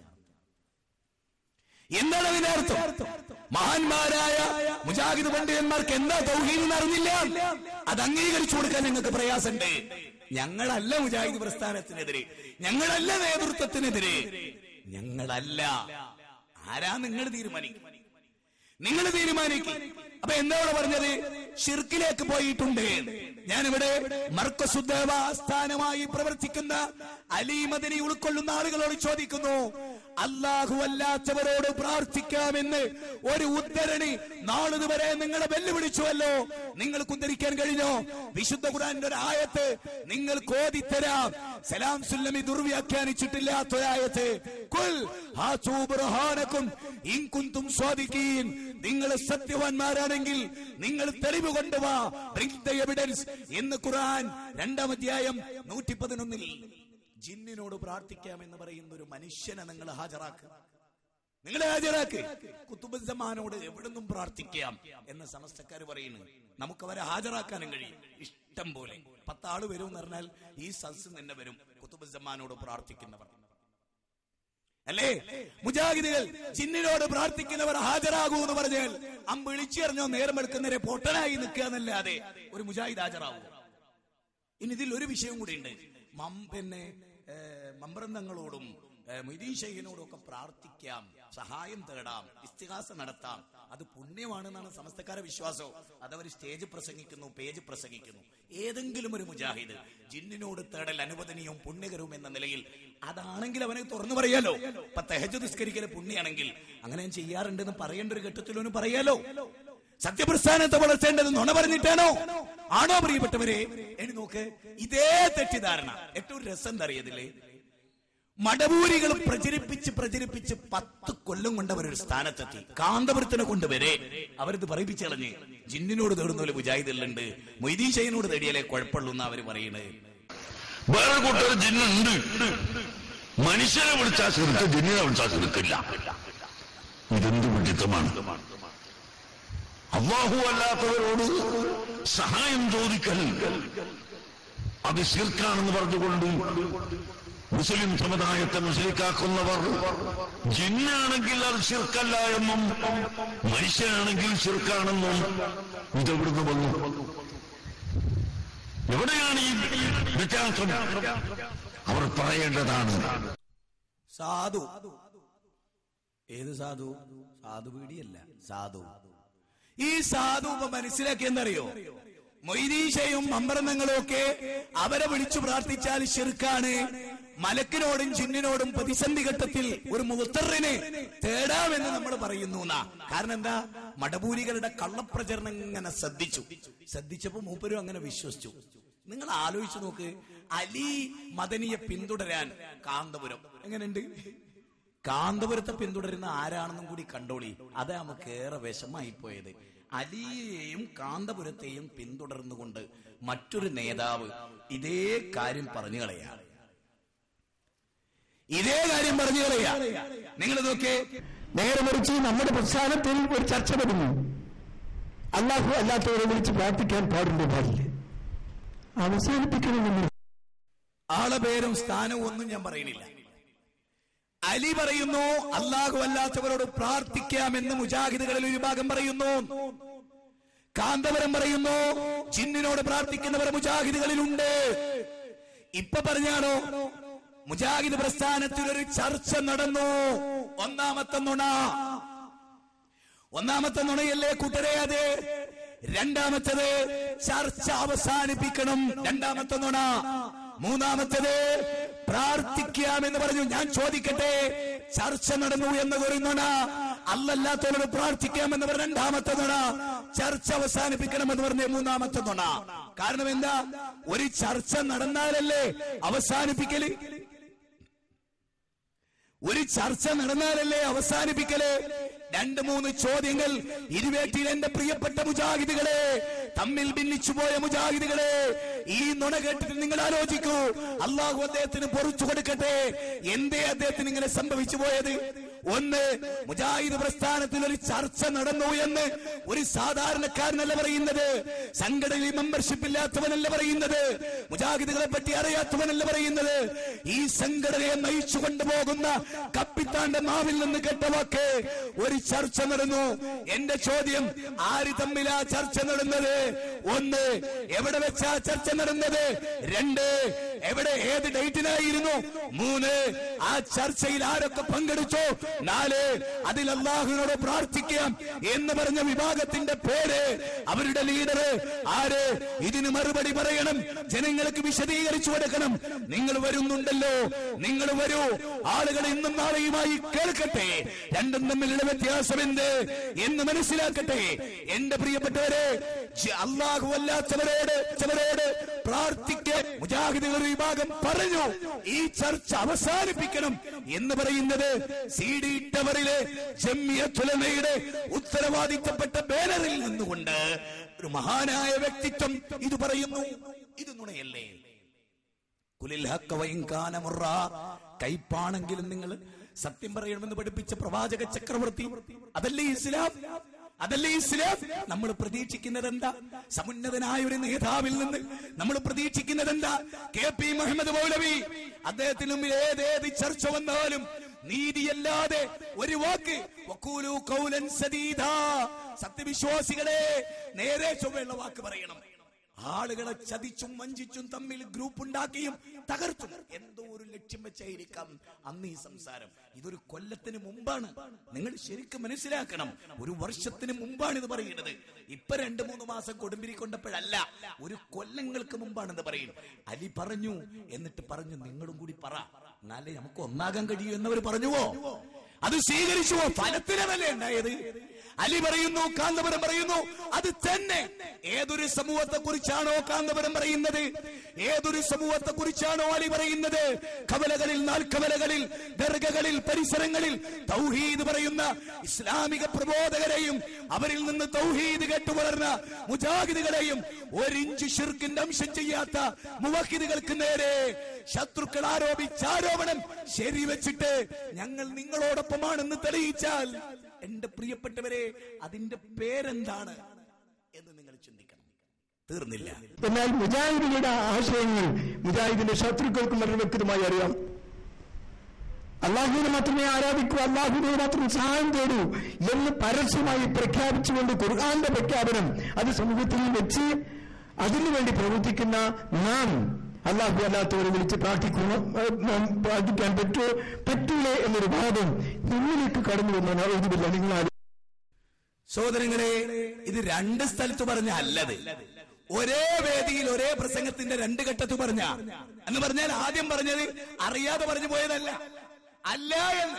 എന്താണ് അതിന്റെ അർത്ഥം മഹാന്മാരായ മുജാഹിദ് പണ്ഡിതന്മാർക്ക് എന്താ തൗഹീദ് അറിഞ്ഞില്ല അത് അംഗീകരിച്ചു കൊടുക്കാൻ ഞങ്ങൾക്ക് പ്രയാസമുണ്ട് ഞങ്ങളല്ല മുജാഹിദ് പ്രസ്ഥാനത്തിനെതിരെ ഞങ്ങളല്ല നേതൃത്വത്തിനെതിരെ ഞങ്ങളല്ല ആരാ നിങ്ങൾ തീരുമാനിക്കും നിങ്ങൾ തീരുമാനിക്കും അപ്പൊ എന്താ ഇവിടെ പറഞ്ഞത് ഷിർക്കിലേക്ക് പോയിട്ടുണ്ട് ഞാനിവിടെ മർക്കസുദ്ദേവ ആസ്ഥാനമായി പ്രവർത്തിക്കുന്ന അലീമദിനെ ഉൾക്കൊള്ളുന്ന ആളുകളോട് ചോദിക്കുന്നു അല്ലാഹു അല്ലാത്തവരോട് പ്രാർത്ഥിക്കാമെന്ന് ഒരു ഉദ്ധരണി നാളിതുവരെ നിങ്ങളെ വെല്ലുവിളിച്ചുവല്ലോ നിങ്ങൾക്ക് ഉദ്ധരിക്കാൻ കഴിഞ്ഞോ വിശുദ്ധ ഖുറാന്റെ ഒരു ആയത്ത് നിങ്ങൾ കോതിത്തരാം സലാം സുല്ലമി ദുർവ്യാഖ്യാനിച്ചിട്ടില്ലാത്ത ഒരായത്ത് കുൽ ഹാസൂ ബുർഹാനക്കും ഇൻ കുന്തും സ്വാദിക്കീൻ നിങ്ങൾ സത്യവാന്മാരാണെങ്കിൽ നിങ്ങൾ തെളിവ് കൊണ്ടുവാ ബ്രിങ് ദ എവിഡൻസ് എന്ന് ഖുർആൻ രണ്ടാം അധ്യായം നൂറ്റി പതിനൊന്നിൽ ജിന്നിനോട് പ്രാർത്ഥിക്കാമെന്ന് പറയുന്ന ഒരു മനുഷ്യനെ നിങ്ങൾ ഹാജരാക്കുക നിങ്ങൾ ഹാജരാക്ക് കുത്തുബുസമാനോട് എവിടുന്നും പ്രാർത്ഥിക്കാം എന്ന് സമസ്തക്കാർ പറയുന്നു നമുക്ക് അവരെ ഹാജരാക്കാനും കഴിയും ഇഷ്ടം പോലെ പത്താള് വരും എന്ന് പറഞ്ഞാൽ ഈ സദസ് തന്നെ വരും കുത്തുബുസമാനോട് പ്രാർത്ഥിക്കുന്നവർ അല്ലേ മുജാഹിദുകൾ ജിന്നിനോട് പ്രാർത്ഥിക്കുന്നവർ ഹാജരാകൂ എന്ന് പറഞ്ഞാൽ അമ്പ് വിളിച്ചെറിഞ്ഞോ നേരം എടുക്കുന്നവരെ പൊട്ടനായി നിൽക്കുക എന്നല്ലാതെ ഒരു മുജാഹിദ് ഹാജരാകൂ ഇനി ഇതിൽ ഒരു വിഷയം കൂടി ഉണ്ട് മം പിന്നെ ഏഹ്, മമ്പ്രന്തങ്ങളോടും ഏഹ്, മൊയ്തീൻ ഷെയ്ഖിനോടും ഒക്കെ പ്രാർത്ഥിക്കാം സഹായം തേടാം ഇസ്തിഹാസ നടത്താം അത് പുണ്യമാണെന്നാണ് സമസ്തക്കാരെ വിശ്വാസം അതവർ സ്റ്റേജ് പ്രസംഗിക്കുന്നു പേജ് പ്രസംഗിക്കുന്നു ഏതെങ്കിലും ഒരു മുജാഹിദ് ജിന്നിനോട് തേടൽ അനുവദനീയവും പുണ്യകരവും എന്ന നിലയിൽ അതാണെങ്കിൽ അവനെ തുറന്നു പറയാലോ ഇപ്പൊ തെഹജ് നിസ്കരിക്കൽ പുണ്യാണെങ്കിൽ അങ്ങനെ ഞാൻ ചെയ്യാറുണ്ടെന്ന് പറയേണ്ട ഒരു ഘട്ടത്തിലൊന്നും പറയാലോ സത്യപ്രസ്ഥാനത്തെ വളർത്തേണ്ടത് നുണ പറഞ്ഞിട്ടാണോ ആണോ പ്രിയപ്പെട്ടവരെ എനി നോക്ക് ഇതേ തെറ്റിദ്ധാരണ ഏറ്റവും രസം എന്താ അറിയതില്ലേ മടവൂരികൾ പ്രചരിപ്പിച്ച് പ്രചരിപ്പിച്ച് പത്ത് കൊല്ലം കൊണ്ട് അവരൊരു സ്ഥാനത്തെത്തി കാന്തപുരത്തിനെ കൊണ്ടുവരെ അവരിത് പറയിപ്പിച്ച് കളഞ്ഞ് ജിന്നിനോട് തേടുന്ന പോലെ മുജാഹിദുകളുണ്ട് മൊയ്തീൻ ഷൈനോട് തേടിയാലേ കുഴപ്പമുള്ളൂ എന്ന് അവര് പറയണത് വേറെ കൂട്ടർ ജിന്നുണ്ട് മനുഷ്യനെ വിളിച്ചാൽ ചെറുക്ക് ജിന്നിനെ വിളിച്ചാൽ ചെറുക്കില്ല ഇതെന്ത് വിഡിത്തമാണ് അള്ളാഹു അല്ലാത്തവരോട് സഹായം ചോദിക്കൽ അത് ശിർക്കാണെന്ന് പറഞ്ഞുകൊണ്ട് മുസ്ലിം സമുദായത്തെ മുസ്ലിക്കാക്കുന്നവർ ജിന്നാണെങ്കിൽ അത് ശിർക്കല്ല എന്നും മനുഷ്യനാണെങ്കിൽ ശിർക്കാണെന്നും ഇതെവിടുന്ന് വന്നു എവിടെയാണ് ഈ വ്യത്യാസം അവർ പറയേണ്ടതാണ് സാധു ഏത് സാധു സാധു പീടിയല്ല സാധു ഈ സാധു ഇപ്പൊ മനസ്സിലാക്കി എന്നറിയോ മൊയ്തീശയും അമ്പരന്നങ്ങളും ഒക്കെ അവരെ വിളിച്ചു പ്രാർത്ഥിച്ചാൽ ഷിർക്കാണ് മലക്കിനോടും ചിന്നിനോടും പ്രതിസന്ധി ഘട്ടത്തിൽ ഒരു മുത്തറിനെ തേടാമെന്ന് നമ്മൾ പറയുന്നു എന്നാ കാരണം എന്താ മടപൂരികളുടെ കള്ളപ്രചരണം ഇങ്ങനെ ശ്രദ്ധിച്ചു ശ്രദ്ധിച്ചപ്പോ മൂപ്പരും അങ്ങനെ വിശ്വസിച്ചു നിങ്ങൾ ആലോചിച്ചു നോക്ക് അലി മദനിയെ പിന്തുടരാൻ കാന്തപുരം എങ്ങനെയുണ്ട് കാന്തപുരത്തെ പിന്തുടരുന്ന ആരാണെന്നും കൂടി കണ്ടോളി അതാ നമുക്ക് ഏറെ വിഷമായി പോയത് അലിയെയും കാന്തപുരത്തെയും പിന്തുടർന്നുകൊണ്ട് മറ്റൊരു നേതാവ് ഇതേ കാര്യം പറഞ്ഞു കളയാണ് ഇതേ കാര്യം പറഞ്ഞു കളയാ നിങ്ങൾ നോക്കേ നേരെ മറിച്ച് നമ്മുടെ പ്രസ്ഥാനത്തിൽ ഒരു ചർച്ച വരുന്നു അള്ളാഹു അല്ലാത്തവരെ വിളിച്ച് പ്രാർത്ഥിക്കാൻ പാടുണ്ടോ പാടില്ല അവസാനിപ്പിക്കണം നമ്മൾ ആളെ പേരും സ്ഥാനവും ഒന്നും ഞാൻ പറയുന്നില്ല അലി പറയുന്നു അള്ളാഹു അല്ലാത്തവരോട് പ്രാർത്ഥിക്കാമെന്ന് മുജാഹിദുകളിൽ ഒരു ഭാഗം പറയുന്നു കാന്തപുരം പറയുന്നു ജിന്നിനോട് പ്രാർത്ഥിക്കുന്നവർ മുജാഹിദുകളിലുണ്ട് ഇപ്പൊ പറഞ്ഞാണോ മുജാഹിദ് പ്രസ്ഥാനത്തിൽ ഒരു ചർച്ച നടന്നു ഒന്നാമത്തെ നുണ ഒന്നാമത്തെ നുണയല്ലേ കൂട്ടരെ അത് രണ്ടാമത്തത് ചർച്ച അവസാനിപ്പിക്കണം രണ്ടാമത്തെ നുണ മൂന്നാമത്തത് പ്രാർത്ഥിക്കാമെന്ന് പറഞ്ഞു ഞാൻ ചോദിക്കട്ടെ ചർച്ച നടന്നു എന്ന് ഒരു നുണ അല്ലല്ലാത്തവരോട് പ്രാർത്ഥിക്കാമെന്ന് പറഞ്ഞ രണ്ടാമത്തെ നുണ ചർച്ച അവസാനിപ്പിക്കണമെന്ന് പറഞ്ഞ മൂന്നാമത്തെ നുണ കാരണം എന്താ ഒരു ചർച്ച നടന്നാലല്ലേ അവസാനിപ്പിക്കല് ഒരു ചർച്ച നടന്നാലല്ലേ അവസാനിപ്പിക്കല് രണ്ട് മൂന്ന് ചോദ്യങ്ങൾ ഇരുവേറ്റിൽ എന്റെ പ്രിയപ്പെട്ട മുജാഹിദുകളെ തമ്മിൽ ഭിന്നിച്ചു പോയ മുജാഹിദുകളെ ഈ നുണ കേട്ടിട്ട് നിങ്ങൾ ആലോചിക്കൂ അള്ളാഹു അദ്ദേഹത്തിന് പൊറിച്ചു കൊടുക്കട്ടെ എന്തേ അദ്ദേഹത്തിന് ഇങ്ങനെ സംഭവിച്ചു പോയത് ഒന്ന് മുജാഹിദ് പ്രസ്ഥാനത്തിൽ ഒരു ചർച്ച നടന്നു എന്ന് ഒരു സാധാരണക്കാരനല്ല പറയുന്നത് സംഘടനയിൽ മെമ്പർഷിപ്പ് ഇല്ലാത്തവനല്ല പറയുന്നത് മുജാഹിദുകളെ പറ്റി അറിയാത്തവനല്ല പറയുന്നത് ഈ സംഘടനയെ നയിച്ചു കൊണ്ടുപോകുന്ന കപ്പിത്താന്റെ നാവിൽ നിന്ന് കേട്ട വാക്ക് ഒരു ചർച്ച നടന്നു എന്റെ ചോദ്യം ആര് തമ്മിലാ ചർച്ച നടന്നത് ഒന്ന് എവിടെ വെച്ചാ ചർച്ച നടന്നത് രണ്ട് എവിടെ ഏത് ഡേറ്റിനായിരുന്നു മൂന്ന് ആ ചർച്ചയിൽ ആരൊക്കെ പങ്കെടുച്ചു നാല് അതിൽ അള്ളാഹുവിനോട് പ്രാർത്ഥിക്കാം എന്ന് പറഞ്ഞ വിഭാഗത്തിന്റെ പേര് അവരുടെ ലീഡർ ആര് ഇതിന് മറുപടി പറയണം ജനങ്ങൾക്ക് വിശദീകരിച്ചു കൊടുക്കണം നിങ്ങൾ വരുന്നുണ്ടല്ലോ നിങ്ങൾ വരൂ ആളുകൾ ഇന്നും നാളെയുമായി കേൾക്കട്ടെ രണ്ടും തമ്മിലുള്ള വ്യത്യാസം എന്ത് എന്ന് മനസ്സിലാക്കട്ടെ എന്റെ പ്രിയപ്പെട്ടവരെ ജ- അള്ളാഹു അല്ലാത്തവരോട് അവരോട് പ്രാർത്ഥിക്കാൻ മുജാഹിദുകൾ വിഭാഗം പറഞ്ഞു ഈ ചർച്ച അവസാനിപ്പിക്കണം എന്ന് പറയുന്നത് സി ഡി ടവറിലെ ജമ്മിയത്തുലമയുടെ ഉത്തരവാദിത്തപ്പെട്ട ബാനറിൽ നിന്നുകൊണ്ട് ഒരു മഹാനായ വ്യക്തിത്വം ഇത് പറയുന്നു ഇത് നുണയല്ലേ കുലിൽ ഹക്ക വഇൻ കാന മുറ കൈപ്പാണെങ്കിലും നിങ്ങൾ സത്യം പറയണമെന്ന് പഠിപ്പിച്ച പ്രവാചക ചക്രവർത്തി അതല്ലേ ഇസ്ലാം അതല്ലേ ഇസ്ലാം നമ്മൾ പ്രതീക്ഷിക്കുന്നത് എന്താ സമുന്നതനായ ഒരു നേതാവിൽ നിന്ന് നമ്മൾ പ്രതീക്ഷിക്കുന്നത് എന്താ കെ പി മുഹമ്മദ് മൗലവി അദ്ദേഹത്തിന് മുമ്പിൽ ഏതേത് ചർച്ച വന്നാലും നീതിയല്ലാതെ ഒരു വാക്ക് വഖൂലു ഖൗലൻ സദീദാ സത്യവിശ്വാസികളെ നേരെ ചൊവ്വയുള്ള വാക്ക് പറയണം ആളുകളെ ചതിച്ചും വഞ്ചിച്ചും തമ്മിൽ ഗ്രൂപ്പ് ഉണ്ടാക്കിയും തകർത്തും എന്തോ ഒരു ലക്ഷ്യം വെച്ചായിരിക്കാം അന്ന് ഈ സംസാരം ഇതൊരു കൊല്ലത്തിന് മുമ്പാണ് നിങ്ങൾ ശരിക്കും മനസ്സിലാക്കണം ഒരു വർഷത്തിന് മുമ്പാണ് ഇത് പറയുന്നത് ഇപ്പൊ രണ്ടു മൂന്ന് മാസം കൊടുമ്പിരി കൊണ്ടപ്പോഴല്ല ഒരു കൊല്ലങ്ങൾക്ക് മുമ്പാണ് ഇത് പറയുന്നത് അലി പറഞ്ഞു എന്നിട്ട് പറഞ്ഞു നിങ്ങളും കൂടി പറ എന്നാലേ നമുക്ക് ഒന്നാകാൻ കഴിയൂ എന്നവർ പറഞ്ഞുവോ അത് സ്വീകരിച്ചു ഫലത്തിനല്ലേ ഉണ്ടായത് അലി പറയുന്നു കാന്തപുരം പറയുന്നു അത് തന്നെ ഏതൊരു സമൂഹത്തെ കുറിച്ചാണോ കാന്തപുരം പറയുന്നത് ഏതൊരു സമൂഹത്തെ കുറിച്ചാണോ അലി പറയുന്നത് കവലകളിൽ നാൽക്കവലകളിൽ ദർഗകളിൽ പരിസരങ്ങളിൽ തൗഹീദ് പറയുന്ന ഇസ്ലാമിക പ്രബോധകരെയും അവരിൽ നിന്ന് തൗഹീദ് കേട്ടുവളർന്ന മുജാഹിദുകളെയും ഒരിഞ്ച് ഷിർക്കിന്റെ അംശം ചെയ്യാത്ത മുവഹിദുകൾക്ക് നേരെ ശത്രുക്കൾ ആരോപിച്ച ആരോപണം ശരിവെച്ചിട്ട് ഞങ്ങൾ നിങ്ങളോടൊപ്പമാണെന്ന് തെളിയിച്ചാൽ എന്റെ പ്രിയപ്പെട്ടവരെ അതിന്റെ പേരെന്താണ് എന്ന് നിങ്ങൾ ചിന്തിക്കണം തീർന്നില്ല എന്നാൽ മുജാഹിദിയുടെ ആശയങ്ങൾ മുജാഹിദിന്റെ ശത്രുക്കൾക്കും വളരെ വ്യക്തമായി അറിയാം അള്ളാഹുവിനെ മാത്രമേ ആരാധിക്കൂ അള്ളാഹുവിനോട് മാത്രം സഹായം തേടൂ എന്ന് പരസ്യമായി പ്രഖ്യാപിച്ചുകൊണ്ട് ഖുർആാന്റെ പ്രഖ്യാപനം അത് സമൂഹത്തിൽ വെച്ച് അതിനുവേണ്ടി പ്രവർത്തിക്കുന്ന നാം അള്ളാഹു അല്ലാത്തവരെ വിളിച്ച് പ്രാർത്ഥിക്കുക പ്രാർത്ഥിക്കാൻ പറ്റുമോ പറ്റൂലേ എന്നൊരു വാദം നിങ്ങളിലേക്ക് കടന്നു വന്നാൽ എഴുതുന്നില്ല നിങ്ങൾ ആരും സോദരങ്ങളെ ഇത് രണ്ട് സ്ഥലത്ത് പറഞ്ഞ അല്ലത് ഒരേ വേദിയിൽ ഒരേ പ്രസംഗത്തിന്റെ രണ്ട് ഘട്ടത്ത് പറഞ്ഞ എന്ന് പറഞ്ഞാൽ ആദ്യം പറഞ്ഞത് അറിയാതെ പറഞ്ഞു പോയതല്ല അല്ല എന്ന്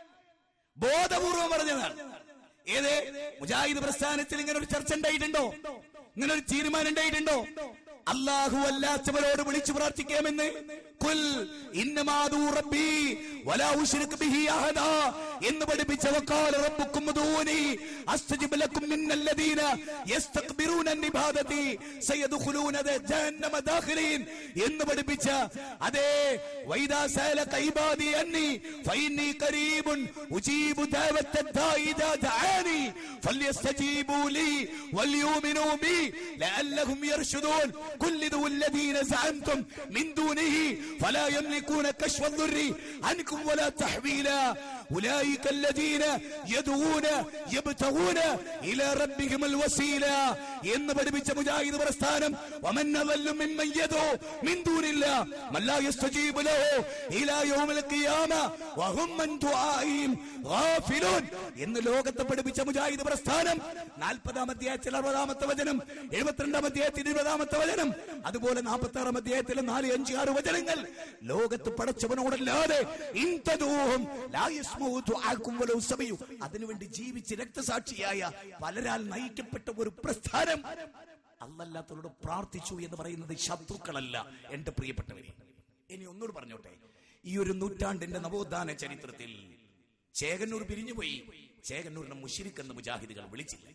ബോധപൂർവം പറഞ്ഞതാണ് ഏത് മുജാഹിദ് പ്രസ്ഥാനത്തിൽ ഇങ്ങനെ ഒരു ചർച്ച ഉണ്ടായിട്ടുണ്ടോ ഇങ്ങനെ ഒരു തീരുമാനം ഉണ്ടായിട്ടുണ്ടോ അള്ളാഹു അല്ലാത്തവരോട് വിളിച്ചു പ്രാർത്ഥിക്കാമെന്ന് കുൽ ഇന്നമാദൂ റബ്ബി വലാ ഉശ്രിക് ബിഹി അഹദാ എന്ന് പഠിപ്പിച്ച വഖാല റബ്ബുക്കും ഉദൂനി അസ്തജിബ് ലക്കും മിന്നല്ലദീന യസ്തക്ബിറൂന അൻ ഇബാദതി സയദ്ഖുലൂന ജഹന്നമ ദാഖിലീൻ എന്ന് പഠിപ്പിച്ച അതേ വൈദാ സഅലക ഇബാദി അന്നി ഫഇന്നി ഖരീബുൻ ഉജീബു ദഅവത്ത ദാഇ ഇദാ ദആനി فليستجيبوا لي وليؤمنوا بي لعلهم يرشدون كل ذو الذين زعمتم من دونه فلا يملكون كشف الضر عنكم ولا تحويلا أولئك الذين يدعون يبتغون إلى ربهم الوسيلة എന്ന് പഠിപ്പിച്ച മുജാഹിദ് പ്രസ്ഥാനം ومن أضل ممن يدعو من دون الله من لا يستجيب له إلى يوم القيامة وهم من دعائهم غافلون എന്ന് ലോകത്തെ പഠിപ്പിച്ച മുജാഹിദ് പ്രസ്ഥാനം നാൽപ്പതാം അധ്യായത്തിൽ അറുപതാമത്തെ വചനം എഴുപത്തിരണ്ടാം അധ്യായത്തിൽ ഇരുപതാമത്തെ വചനം അതുപോലെ നാൽപ്പത്തി ആറാം അധ്യായത്തിലെ നാല് അഞ്ച് ആറ് വചനങ്ങൾ ലോകത്ത് പടച്ചവനോടല്ലാതെ ഇന്തദൂഹും ലാ യസ്മഉ ദുആക്കും വലൗ സബിയു അതിനുവേണ്ടി ജീവിച്ച് രക്തസാക്ഷിയായ പലരാൽ നയിക്കപ്പെട്ട ഒരു പ്രസ്ഥാനം അല്ലല്ലാത്തവരോട് പ്രാർത്ഥിച്ചു എന്ന് പറയുന്നത് ശത്രുക്കളല്ല എന്റെ പ്രിയപ്പെട്ടവരെ ഇനി ഒന്നുകൂടി പറഞ്ഞോട്ടെ ഈ ഒരു നൂറ്റാണ്ടിന്റെ നവോത്ഥാന ചരിത്രത്തിൽ ചേകന്നൂർ പിരിഞ്ഞുപോയി ചേകന്നൂരിനെ മുഷിരിക്ക് എന്ന് മുജാഹിദുകൾ വിളിച്ചില്ല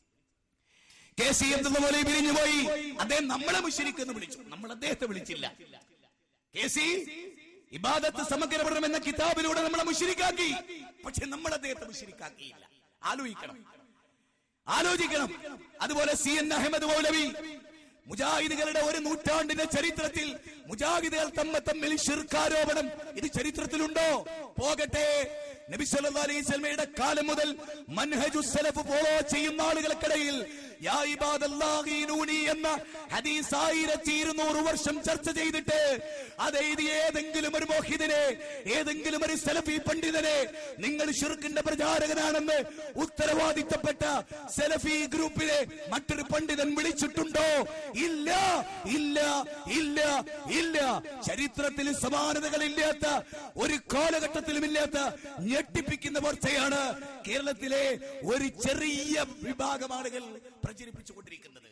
കെ സി അബ്ദുള്ള പോലെ പിരിഞ്ഞുപോയി അദ്ദേഹം നമ്മളെ മുഷിരിക്ക് എന്ന് വിളിച്ചു നമ്മൾ അദ്ദേഹത്തെ വിളിച്ചില്ല കെ സി ഇബാദത്ത് സമഗ്രപഠനം എന്ന കിതാബിലൂടെ നമ്മളെ മുഷിരിക്കാക്കി പക്ഷെ നമ്മൾ അദ്ദേഹത്തെ മുഷിരിക്കാക്കിയില്ല ആലോചിക്കണം ആലോചിക്കണം അതുപോലെ സി എൻ അഹമ്മദ് മൗലവി മുജാഹിദുകളുടെ ഒരു നൂറ്റാണ്ടിന്റെ ചരിത്രത്തിൽ മുജാഹിദുകൾ തമ്മ തമ്മിൽ ഷിർക്കാരോപണം ഇത് ചരിത്രത്തിലുണ്ടോ പോകട്ടെ നബി സല്ലല്ലാഹു അലൈഹി വസല്ലമയുടെ കാലം മുതൽ മൻഹജു സലഫ് ഫോളോ ചെയ്യുന്ന ആളുകൾക്കിടയിൽ യാ ഇബാദല്ലാഹി നൂനി എന്ന ഹദീസ് ആയിരത്തി ഇരുന്നൂറ് വർഷം ചർച്ച ചെയ്തിട്ട് അതെഴുതി ഏതെങ്കിലും ഒരു മോഹിദിനെ ഏതെങ്കിലും ഒരു സലഫി പണ്ഡിതനെ നിങ്ങൾ ഷിർക്കിന്റെ പ്രചാരകനാണെന്ന് ഉത്തരവാദിത്തപ്പെട്ട സലഫി ഗ്രൂപ്പിലെ മറ്റൊരു പണ്ഡിതൻ വിളിച്ചിട്ടുണ്ടോ ഇല്ല ഇല്ല ഇല്ല ഇല്ല ചരിത്രത്തിൽ സമാനതകളില്ലാത്ത ഒരു കാലഘട്ടത്തിലും ഇല്ലാത്ത ഞെട്ടിപ്പിക്കുന്ന വാർത്തയാണ് കേരളത്തിലെ ഒരു ചെറിയ വിഭാഗം ആളുകൾ പ്രചരിപ്പിച്ചുകൊണ്ടിരിക്കുന്നത്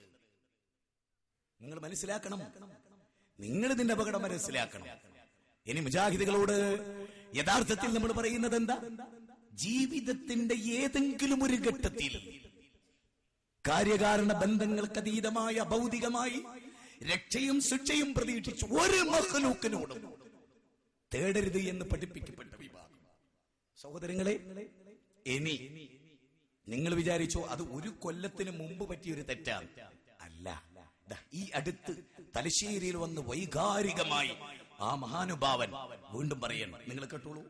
നിങ്ങൾ മനസ്സിലാക്കണം നിങ്ങൾ ഇതിന്റെ അപകടം മനസ്സിലാക്കണം ഇനി മുജാഹിദുകളോട് യഥാർത്ഥത്തിൽ നമ്മൾ പറയുന്നത് എന്താ ജീവിതത്തിന്റെ ഏതെങ്കിലും ഒരു ഘട്ടത്തിൽ കാര്യകാരണ ബന്ധങ്ങൾക്ക് അതീതമായ ഭൗതികമായി രക്ഷയും ശിക്ഷയും പ്രതീക്ഷിച്ചു ഒരു മഹലൂക്കിനോടും തേടരുത് എന്ന് പഠിപ്പിക്കപ്പെട്ട വിഭാഗം സഹോദരങ്ങളെ ഇനി നിങ്ങൾ വിചാരിച്ചോ അത് ഒരു കൊല്ലത്തിന് മുമ്പ് പറ്റിയ ഒരു തെറ്റാണ് അല്ല ദാ ഈ അടുത്ത് തലശ്ശേരിയിൽ വന്ന് വൈകാരികമായി ആ മഹാനുഭാവൻ വീണ്ടും പറയണം നിങ്ങൾ കേട്ടോളൂ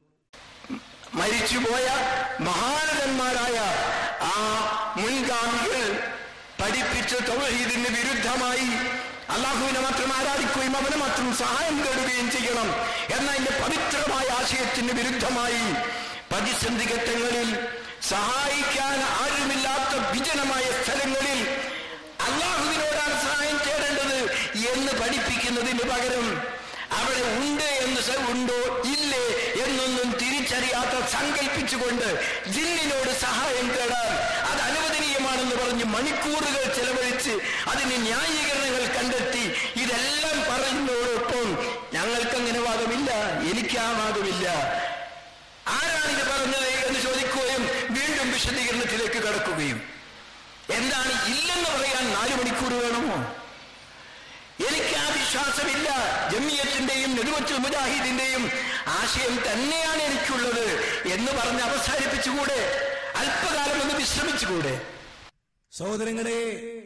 മരിച്ചുപോയ മഹാനന്മാരായ ആ മുൻഗാമികൾ പഠിപ്പിച്ച തൗഹീദിന് വിരുദ്ധമായി അള്ളാഹുവിനെ മാത്രം ആരാധിക്കുകയും അവനെ മാത്രം സഹായം തേടുകയും ചെയ്യണം എന്നതിന്റെ പവിത്രമായ ആശയത്തിന് വിരുദ്ധമായി പ്രതിസന്ധി ഘട്ടങ്ങളിൽ സഹായിക്കാൻ ആരുമില്ലാത്ത വിജനമായ സ്ഥലങ്ങളിൽ അള്ളാഹുവിനോടാണ് സഹായം തേടേണ്ടത് എന്ന് പഠിപ്പിക്കുന്നതിന് പകരം അവിടെ ഉണ്ട് എന്ന് സ- ഉണ്ടോ ഇല്ലേ എന്നൊന്നും തിരിച്ചറിയാൻ ശരിയാത്ത സങ്കല്പിച്ചുകൊണ്ട് ജിന്നിനോട് സഹായം തേടാൻ അത് അനുവദനീയമാണെന്ന് പറഞ്ഞ് മണിക്കൂറുകൾ ചെലവഴിച്ച് അതിന് ന്യായീകരണങ്ങൾ കണ്ടെത്തി ഇതെല്ലാം പറയുന്നതോടൊപ്പം ഞങ്ങൾക്കങ്ങനെ വാദമില്ല എനിക്ക് ആ വാദമില്ല ആരാണിത് പറഞ്ഞത് എന്ന് ചോദിക്കുകയും വീണ്ടും വിശദീകരണത്തിലേക്ക് കടക്കുകയും എന്താണ് ഇല്ലെന്ന് പറയാൻ നാലു മണിക്കൂർ വേണമോ എനിക്ക് ആ വിശ്വാസമില്ല ജമിയത്തിന്റെയും നെടുവച്ചൽ മുജാഹിദിന്റെയും ആശയം തന്നെയാണ് എനിക്കുള്ളത് എന്ന് പറഞ്ഞ് അവസാനിപ്പിച്ചുകൂടെ അല്പകാലം ഒന്ന് വിശ്രമിച്ചുകൂടെ സഹോദരങ്ങളെ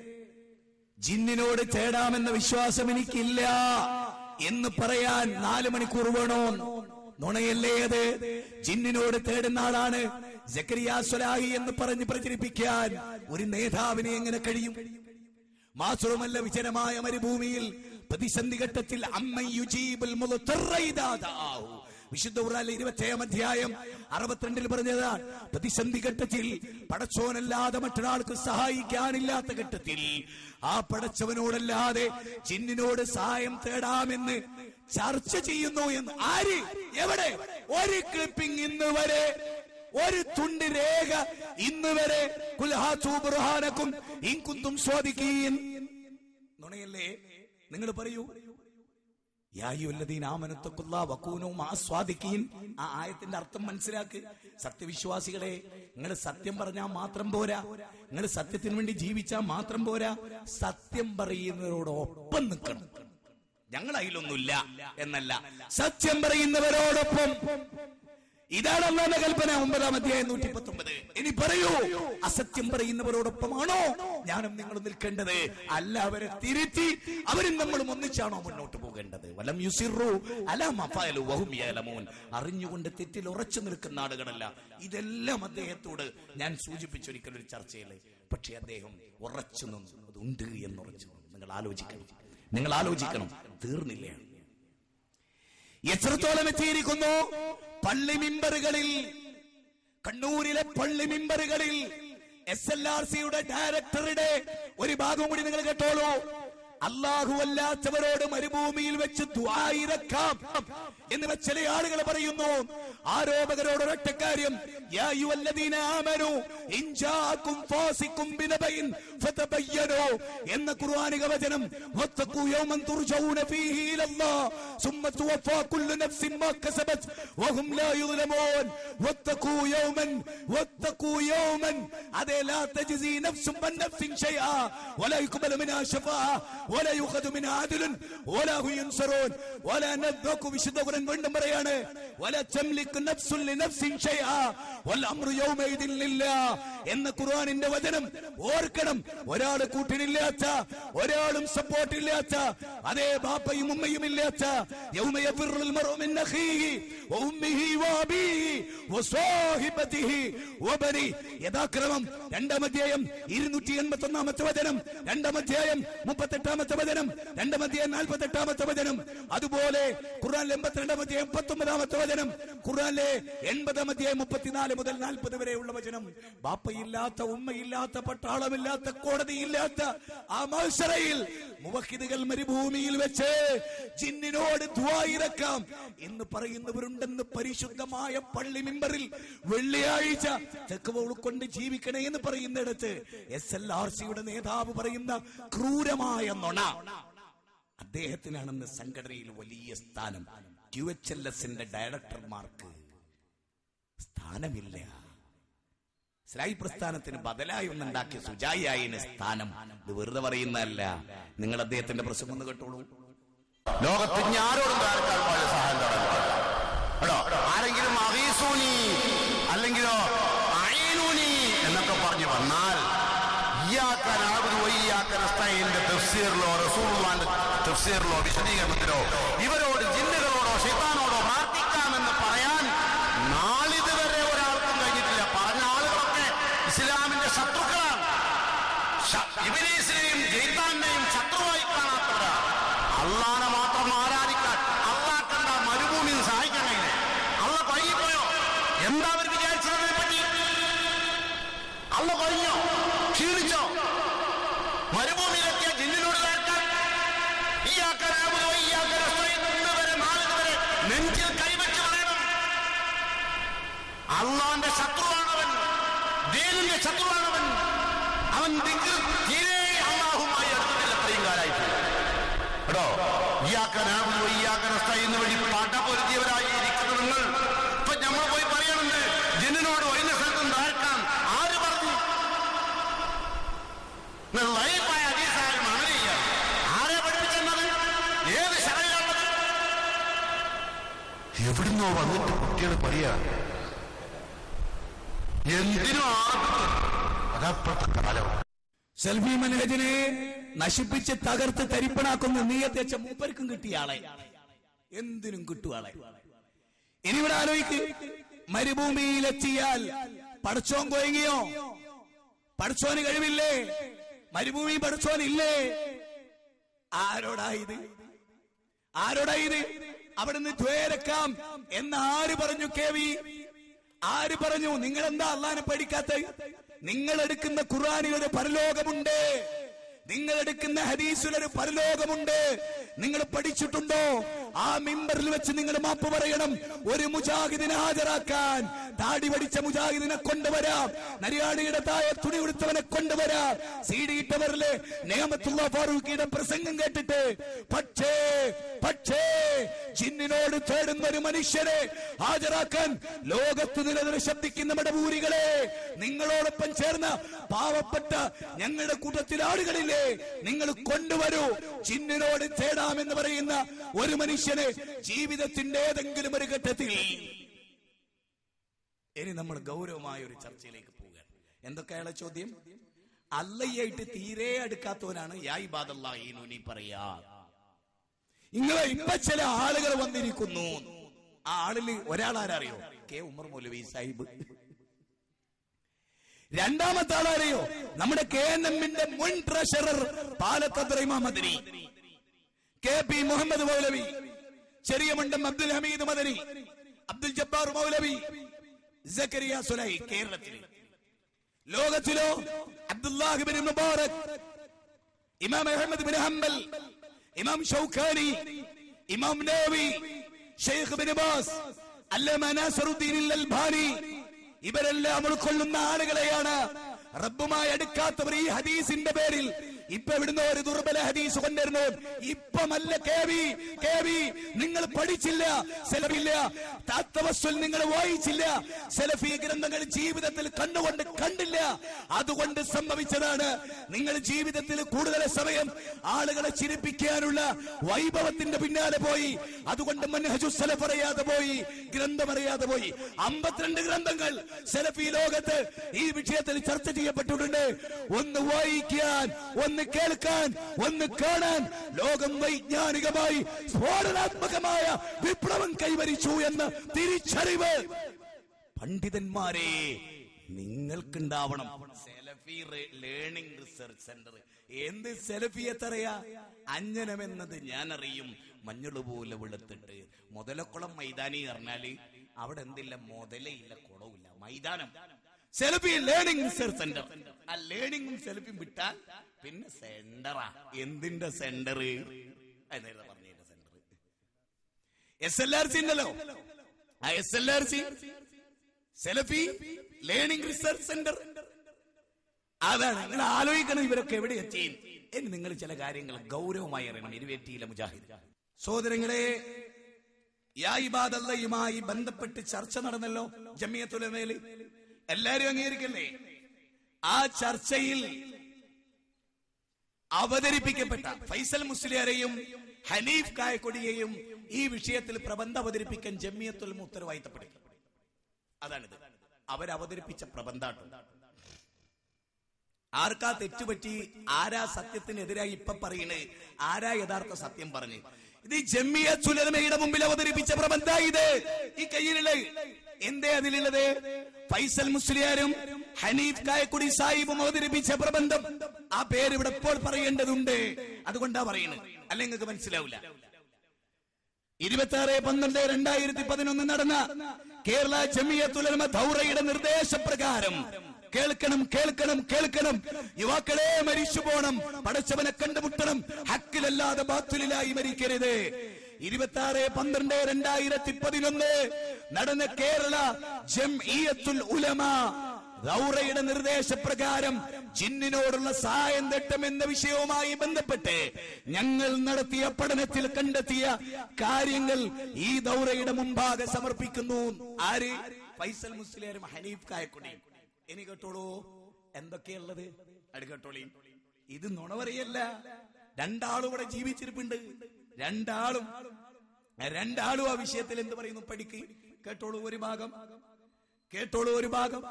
ജിന്നിനോട് തേടാമെന്ന വിശ്വാസം എനിക്കില്ല എന്ന് പറയാൻ നാല് മണിക്കൂർ വേണോ നുണയല്ലേ അത് ജിന്നിനോട് തേടുന്ന ആളാണ് ജക്കരിയ സ്വലാഹി എന്ന് പറഞ്ഞ് പ്രചരിപ്പിക്കാൻ ഒരു നേതാവിനെ എങ്ങനെ കഴിയും മാത്രമല്ല വിജനമായ മരുഭൂമിയിൽ പ്രതിസന്ധി ഘട്ടത്തിൽ അമ്മ യുജീബുൽ മുദ്ദറ ഇദാ ദഅാഹു. വിശുദ്ധ ഖുർആനിലെ ഇരുപത്തേഴാം അധ്യായം അറുപത്തിരണ്ടിൽ പറഞ്ഞതാണ് പ്രതിസന്ധി ഘട്ടത്തിൽ പടച്ചോനല്ലാതെ മറ്റൊരാൾക്ക് സഹായിക്കാനില്ലാത്ത ഘട്ടത്തിൽ ആ പടച്ചവനോടല്ലാതെ ചിന്നിനോട് സഹായം തേടാമെന്ന് ചർച്ച ചെയ്യുന്നു എന്ന് ആര് എവിടെ ഒരു ക്ലിപ്പിംഗ് ഇന്ന് വരെ ഒരു തുണ്ട് രേഖ ഇന്ന് വരെ കുൽഹാത്തു ബുർഹാനക്കും ഇൻകുന്തും സ്വാദിക്കീൻ നുണയല്ലേ നിങ്ങൾ പറയൂ യായുല്ലദീന ആമനത്തക്കുള്ള വക്കൂനു ആസ്വാദിക്കീൻ ആ ആയത്തിന്റെ അർത്ഥം മനസ്സിലാക്ക് സത്യവിശ്വാസികളെ നിങ്ങൾ സത്യം പറഞ്ഞാൽ മാത്രം പോരാ നിങ്ങൾ സത്യത്തിന് വേണ്ടി ജീവിച്ചാൽ മാത്രം പോരാ സത്യം പറയുന്നവരോടൊപ്പം നിൽക്കണം ഞങ്ങൾ അതിലൊന്നുമില്ല എന്നല്ല സത്യം പറയുന്നവരോടൊപ്പം ഇതാണ് അള്ളാന്റെ കൽപ്പന ഒമ്പതാം അധ്യായം നൂറ്റി പത്തൊമ്പത് ഇനി പറയൂ അസത്യം പറയുന്നവരോടൊപ്പമാണോ ഞാനും നിങ്ങളും നിൽക്കേണ്ടത് അല്ല അവരെ തിരുത്തി അവരും നമ്മളും ഒന്നിച്ചാണോ മുന്നോട്ട് പോകേണ്ടത് വലം യുസിറു അല മഫാലു വഹും യഅലമൂൻ അറിഞ്ഞുകൊണ്ട് തെറ്റിൽ ഉറച്ചു നിൽക്കുന്ന ആളുകളല്ല ഇതെല്ലാം അദ്ദേഹത്തോട് ഞാൻ സൂചിപ്പിച്ചൊരിക്കൽ ഒരു ചർച്ചയിൽ പക്ഷേ അദ്ദേഹം ഉറച്ചു നിന്നു അതുണ്ട് എന്ന് ഉറച്ചു നിന്നു. നിങ്ങൾ ആലോചിക്കണം നിങ്ങൾ ആലോചിക്കണം തീർന്നില്ല എത്രത്തോളം എത്തിയിരിക്കുന്നു പള്ളി മിമ്പറുകളിൽ കണ്ണൂരിലെ പള്ളി മിമ്പറുകളിൽ എസ് എൽ ആർ സിയുടെ ഡയറക്ടറുടെ ഒരു ഭാഗം കൂടി നിങ്ങൾ കേട്ടോളൂ അള്ളാഹു അല്ലാത്തവരോട് മരുഭൂമിയിൽ വെച്ച് ദ്വായിരക്കാം എന്ന് വെച്ച് ചില ആളുകൾ പറയുന്നു ആരോപകരോട് ഒരൊറ്റ കാര്യം യാ അയ്യുഹല്ലദീന ആമനു ഇൻ ജാഅക്കും ഫാസിഖും ബിനബഇൻ ഫതബയ്യനു എന്ന ഖുർആനിക വചനം വത്തഖൂ യൗമൻ തുർജഊന ഫീഹി ഇലല്ലാഹ് ثم توفى كل نفس ما كسبت وهم لا يظلمون واتقوا يوما واتقوا يوما هذا لا تجزي نفس من نفس شيئا ولا يقبل منها شفاعة ولا يؤخذ منها عدل ولا هم ينصرون ولا نذوق വിശുദ്ധ ഖുർആൻ വീണ്ടും പറയാണ് ولا تملك نفس لنفس شيئا والامر يومئذ لله എന്ന ഖുർആനിന്റെ വചനം ഓർക്കണം ഒരാൾ കൂട്ടിനില്ലാത്ത ഒരാളും സപ്പോർട്ട് ഇല്ലാത്ത അതേ ബാപ്പയും ഉമ്മയും ഇല്ലാത്ത يوم يفر المرء من أخيه وأمه وأبيه وصاحبته وبنيه യഥാക്രമം രണ്ടാം അധ്യായം ഇരുന്നൂറ്റി എൺപത്തി ഒന്നാമത്തെ വചനം രണ്ടാം അധ്യായം മുപ്പത്തെട്ടാമത്തെ വചനം രണ്ടാം അധ്യായം നാൽപ്പത്തി എട്ടാമത്തെ വചനം അതുപോലെ ഖുർആൻ എൺപത്തിരണ്ടാം അധ്യായം പത്തൊമ്പതാമത്തെ വചനം ഖുർആനിലെ എൺപതാം അധ്യായം മുപ്പത്തിനാല് മുതൽ നാൽപ്പത് വരെയുള്ള വചനം ബാപ്പയില്ലാത്ത ഉമ്മയില്ലാത്ത പട്ടാളമില്ലാത്ത കോടതിയില്ലാത്ത ആ മത്സരയിൽ മുവഹിദുകൾ മരുഭൂമിയിൽ വെച്ച് ജിന്നിനോട് ദ്വായിരക്കാം എന്ന് പറയുന്നവരുണ്ടെന്ന് പരിശുദ്ധമായ പള്ളി മിമ്പറിൽ വെള്ളിയാഴ്ച തെക്കുവ ഉൾക്കൊണ്ട് ജീവിക്കണേ എന്ന് പറയുന്നിടത്ത് എസ് എൽ ആർ സിയുടെ നേതാവ് പറയുന്ന ക്രൂരമായ നുണ അദ്ദേഹത്തിനാണെന്ന് സംഘടനയിൽ വലിയ സ്ഥാനം ക്യു എച്ച് എൽ എസിന്റെ ഡയറക്ടർമാർക്ക് സ്ഥാനമില്ല ഇസ്ലായി പ്രസ്ഥാനത്തിന് ബദലായി ഒന്നുണ്ടാക്കിയ സുജായിന് സ്ഥാനം ഇത് വെറുതെ പറയുന്നതല്ല നിങ്ങൾ അദ്ദേഹത്തിന്റെ പ്രസംഗം ഒന്ന് കേട്ടോളൂ ലോകത്ത് ഇനി ആരോടും വേറെക്കാൾ പോലെ സഹായം തരാൻ പാടില്ല. കേട്ടോ ആരെങ്കിലും അഹീസൂനി അല്ലെങ്കിലോ അയനൂനി എന്നൊക്കെ പറഞ്ഞു വന്നാൽ ഇയ്യാക്കൻ ആബുദു വയ്യാക്കൻ അസ്തഈന്റെ തഫ്സീറിലോ റസൂലുള്ളാഹിന്റെ തഫ്സീറിലോ വിശദീകരണത്തിലോ ഇവരോട് ജിന്നുകളോടോ ശൈത്താനോടോ പ്രാർത്ഥിക്കാമെന്ന് പറയാൻ നാളിതുവരെ ഒരാൾക്കും കഴിഞ്ഞിട്ടില്ല പറഞ്ഞ ആളുകളൊക്കെ ഇസ്ലാമിന്റെ ശത്രുക്കളാണ് ശ- ഇബ്ലീസിനെയും ജയ്ത്താനെയും ശത്രുവായി കാണാത്തവരാണ് അള്ളാനെ മാത്രം ആരാധിക്കാൻ അള്ളാഹ് കണ്ട മരുഭൂമിയിൽ സഹായിക്കാൻ കഴിയില്ലേ അള്ള കഴിഞ്ഞുപോയോ എന്താ അവർ വിചാരിച്ചതിനെ പറ്റി അള്ള കഴിഞ്ഞോ ക്ഷീണിച്ചോ മരുഭൂമിയിലെത്തിയ ജിന്നിനോട് കേൾക്കാൻ ഈ ആക്കാനാകുമോ ഈ ആക്കാൻ ഇന്ന് വരെ നാളിത് വരെ നെഞ്ചിൽ കൈവച്ച് പറയണം അള്ളാന്റെ ശത്രുവാണവൻ ദീനിന്റെ ശത്രുവാണവൻ അവൻ ദിക്ർ തീരെ അള്ളാഹുമായി അടുത്തില്ല അത്രയും കാലായിട്ട് കേട്ടോ ഇയാക്കനാകുന്നു ഇയാക്കനസ്ഥയെന്ന് വഴി പട പൊരുത്തിയവരായി ഇരിക്കുന്ന നിങ്ങൾ ഇപ്പൊ നമ്മൾ പോയി പറയണുണ്ട് ജിന്നിനോട് ഒഴിഞ്ഞ സ്ഥലത്തും താഴ്ക്കാൻ ആര് പറഞ്ഞു നിങ്ങൾ ലൈഫായ അതീസായാലും അങ്ങനെ ചെയ്യാം ആരെ പഠിപ്പിച്ചെന്നത് ഏത് ശരയിലുള്ളത് എവിടുന്നോ വന്നിട്ട് കുട്ടികൾ പറയാ എന്തിനും ആർക്കും അതപ്പോഴത്തെ കാലം സെൽഫി മനേജിനെ നശിപ്പിച്ച് തകർത്ത് തരിപ്പണാക്കുന്ന നീയത്തെ വെച്ച മൂപ്പർക്കും കിട്ടിയ ആളെ എന്തിനും കിട്ടും ആളെ ഇനി ഇവിടെ ആലോചിക്ക് മരുഭൂമിയിലെത്തിയാൽ പടച്ചോൻ കൊയങ്ങിയോ പടച്ചോന് കഴിവില്ലേ മരുഭൂമി പടച്ചോൻ ഇല്ലേ ആരോടാ ഇത് ആരോടാ ഇത് അവിടുന്ന് ദ്വേരക്കാം എന്ന് ആര് പറഞ്ഞു കേവി ആര് പറഞ്ഞു നിങ്ങൾ എന്താ അള്ളാനെ പഠിക്കാത്ത നിങ്ങൾ എടുക്കുന്ന ഖുർആാനിൽ ഒരു പരലോകമുണ്ട് നിങ്ങൾ എടുക്കുന്ന ഹദീസിൽ ഒരു പരലോകമുണ്ട് നിങ്ങൾ പഠിച്ചിട്ടുണ്ടോ ആ മിമ്പറിൽ വെച്ച് നിങ്ങൾ മാപ്പ് പറയണം ഒരു മുജാഹിദിനെ ഹാജരാക്കാൻ താടി പഠിച്ച മുജാഹിദിനെ കൊണ്ടുവരാം നരിയാടിയുടെ തായ തുണി ഉടുത്തവനെ കൊണ്ടുവരാം സീഡിയിട്ടവരിലെ നിയമത്തുള്ള ഫാറൂഖിയുടെ പ്രസംഗം കേട്ടിട്ട് പക്ഷേ പക്ഷേ ജിന്നിനോട് തേടുന്ന ഒരു മനുഷ്യനെ ഹാജരാക്കാൻ ലോകത്ത് നിലനിന്ന് ശബ്ദിക്കുന്ന മടപൂരികളെ നിങ്ങളോടൊപ്പം ചേർന്ന പാവപ്പെട്ട ഞങ്ങളുടെ കൂട്ടത്തിൽ ആളുകളില്ലേ നിങ്ങൾ കൊണ്ടുവരൂ ജിന്നിനോട് തേടാമെന്ന് പറയുന്ന ഒരു മനുഷ്യനെ ജീവിതത്തിന്റെ ഏതെങ്കിലും ഒരു ഘട്ടത്തിൽ ഇനി നമ്മൾ ഗൗരവമായ ഒരു ചർച്ചയിലേക്ക് പോവുകയാണ് എന്തൊക്കെയാണ് ചോദ്യം അല്ലയ്യായിട്ട് തീരെ അടുക്കാത്തവനാണ് യായി ബാദല്ലാഹീനു നീ പറയാ ഇങ്ങളെ ഇപ്പൊ ചില ആളുകൾ വന്നിരിക്കുന്നു ആ ആളില് ഒരാളാരറിയോ കെ ഉമർ മൗലവി സാഹിബ് രണ്ടാമത്തെ ആളാരെയോ നമ്മുടെ കെ എൻ എമ്മിന്റെ മുൻ ട്രഷറർ പാലത്തദ്ര ഇമാം മദനി കെ പി മുഹമ്മദ് മൗലവി ചെറിയ മണ്ടം അബ്ദുൽ ഹമീദ് മദനി അബ്ദുൽ ജബ്ബാർ മൗലവി സക്കരിയ സുലൈ കേരളത്തിൽ ലോകത്തിലോ അബ്ദുല്ലാഹിബിൻ മുബാറക് ഇമാം അഹമ്മദ് ബിൻ ഹംബൽ ഇമാം Shawkani Imam Nawawi Sheikh bin Baz Allama Nasiruddin Albani ഇവരെല്ലാം ഉൾക്കൊള്ളുന്ന ആളുകളെയാണ് റബ്ബുമായി അടുക്കാത്തവർ ഈ ഹദീസിന്റെ പേരിൽ ഇപ്പൊ ഇവിടുന്ന് ഒരു ദുർബല ഹദീസ് കൊണ്ടിരുന്നു ഇപ്പമല്ല കേവി കേവി നിങ്ങൾ പഠിച്ചില്ല സെലഫില്ല തത്വസ്വൽ നിങ്ങൾ വായിച്ചില്ല സെലഫി ഗ്രന്ഥങ്ങൾ ജീവിതത്തിൽ കണ്ടുകൊണ്ട് കണ്ടില്ല അതുകൊണ്ട് സംഭവിച്ചതാണ് നിങ്ങൾ ജീവിതത്തിൽ കൂടുതൽ സമയം ആളുകളെ ചിരിപ്പിക്കാനുള്ള വൈഭവത്തിന്റെ പിന്നാലെ പോയി അതുകൊണ്ട് മൻഹജു സെലഫ് അറിയാതെ പോയി ഗ്രന്ഥം അറിയാതെ പോയി അമ്പത്തിരണ്ട് ഗ്രന്ഥങ്ങൾ സെലഫി ലോകത്ത് ഈ വിഷയത്തിൽ ചർച്ച ചെയ്യപ്പെട്ടിട്ടുണ്ട് ഒന്ന് വായിക്കാൻ ഒന്ന് കേൾക്കാൻ ഒന്ന് കാണാൻ ലോകം വൈജ്ഞാനികമായി സ്ഫോടനാത്മകമായ വിപ്ലവം കൈവരിച്ചു എന്ന തിരിച്ചറിവ് പണ്ഡിതന്മാരെ നിങ്ങൾക്കുണ്ടാവണം സെലഫി ലേണിംഗ് റിസർച്ച് സെന്റർ എന്ത് സെലഫി എത്രയാ അഞ്ജനം എന്നത് ഞാൻ അറിയും മഞ്ഞള് പോലെ വെളുത്തിട്ട് മുതലക്കുളം മൈതാനി പറഞ്ഞാല് അവിടെ എന്തില്ല മുതലയില്ല കുളവില്ല മൈതാനം സെൽഫി ലേണിംഗ് റിസർച്ച് സെന്റർ ആ ലേണിംഗും സെൽഫിയും വിട്ടാൽ പിന്നെ സെന്ററാ എന്തിന്റെ സെന്റർ നേരത്തെ പറഞ്ഞതിന്റെ center S L R C ഉണ്ടല്ലോ ആ S L R C Salafi learning research center അതാണ് നിങ്ങൾ ആലോചിക്കണം ഇവരൊക്കെ എവിടെ എത്തി ഇനി നിങ്ങൾ ചില കാര്യങ്ങൾ ഗൗരവമായി അറിയണം ഇരുവേറ്റിയിലെ മുജാഹിദ് സഹോദരങ്ങളെ യാ ഇബാദല്ലയുമായി ബന്ധപ്പെട്ട് ചർച്ച നടന്നല്ലോ ജമിയത്തുലമേല് എല്ലാരും അംഗീകരിക്കല്ലേ ആ ചർച്ചയിൽ അവതരിപ്പിക്കപ്പെട്ട ഫൈസൽ മുസ്ലിയാരെയും ഹനീഫ് കായക്കൊടിയെയും ഈ വിഷയത്തിൽ പ്രബന്ധം അവതരിപ്പിക്കാൻ ജമിയത്തുൽ ഉത്തരവാദിത്തപ്പെടുത്തി അതാണിത് അവരവതരിപ്പിച്ച പ്രബന്ധാട്ടം ആർക്കാ തെറ്റുപറ്റി ആരാ സത്യത്തിനെതിരായി ഇപ്പൊ പറയണ് ആരാ യഥാർത്ഥ സത്യം പറഞ്ഞ് ഇത് ജമ്മിയ ചുലമയുടെ മുമ്പിൽ അവതരിപ്പിച്ച പ്രബന്ധ ഇത് ഈ കയ്യിലുള്ള എന്തേ അതിലുള്ളത് ഫൈസൽ മുസ്ലിയാരും ഹനീഫ് കായക്കുടി സാഹിബും അവതരിപ്പിച്ച പ്രബന്ധം ആ പേര് ഇവിടെ ഇപ്പോൾ പറയേണ്ടതുണ്ട് അതുകൊണ്ടാ പറയുന്നത് അല്ലെങ്കിൽ നിങ്ങൾക്ക് മനസ്സിലാവില്ല ഇരുപത്തി ആറ് പന്ത്രണ്ട് രണ്ടായിരത്തി പതിനൊന്ന് നടന്ന കേരള ജമിയത്തുലമ ധൗറയുടെ നിർദ്ദേശപ്രകാരം കേൾക്കണം കേൾക്കണം കേൾക്കണം യുവാക്കളെ മരിച്ചു പോണം പടച്ചവനെ കണ്ടുമുട്ടണം ഹക്കിലല്ലാതെ ബാത്തുലിലായി മരിക്കരുത് ഇരുപത്തി ആറ് പന്ത്രണ്ട് രണ്ടായിരത്തി പതിനൊന്ന് നടന്ന കേരള ജംഇയ്യത്തുൽ ഉലമ ദൗറയുടെ നിർദ്ദേശപ്രകാരം ജിന്നിനോടുള്ള സഹായം തെട്ടം എന്ന വിഷയവുമായി ബന്ധപ്പെട്ട് ഞങ്ങൾ നടത്തിയ പഠനത്തിൽ കണ്ടെത്തിയ കാര്യങ്ങൾ ഈ ദൗറയുടെ മുമ്പാകെ സമർപ്പിക്കുന്നു ആര് ഫൈസൽ മുസ്ലിയാരും ഹനീഫ് കായക്കുടി ഇനി കേട്ടോളൂ എന്തൊക്കെയുള്ളത് അത് കേട്ടോളി ഇത് നുണ പറയല്ല രണ്ടാളും ഇവിടെ ജീവിച്ചിരിപ്പുണ്ട് രണ്ടാളും രണ്ടാളും ആ വിഷയത്തിൽ എന്ത് പറയുന്നു പഠിക്ക് കേട്ടോളൂ ഒരു ഭാഗം കേട്ടോളൂ ഒരു ഭാഗം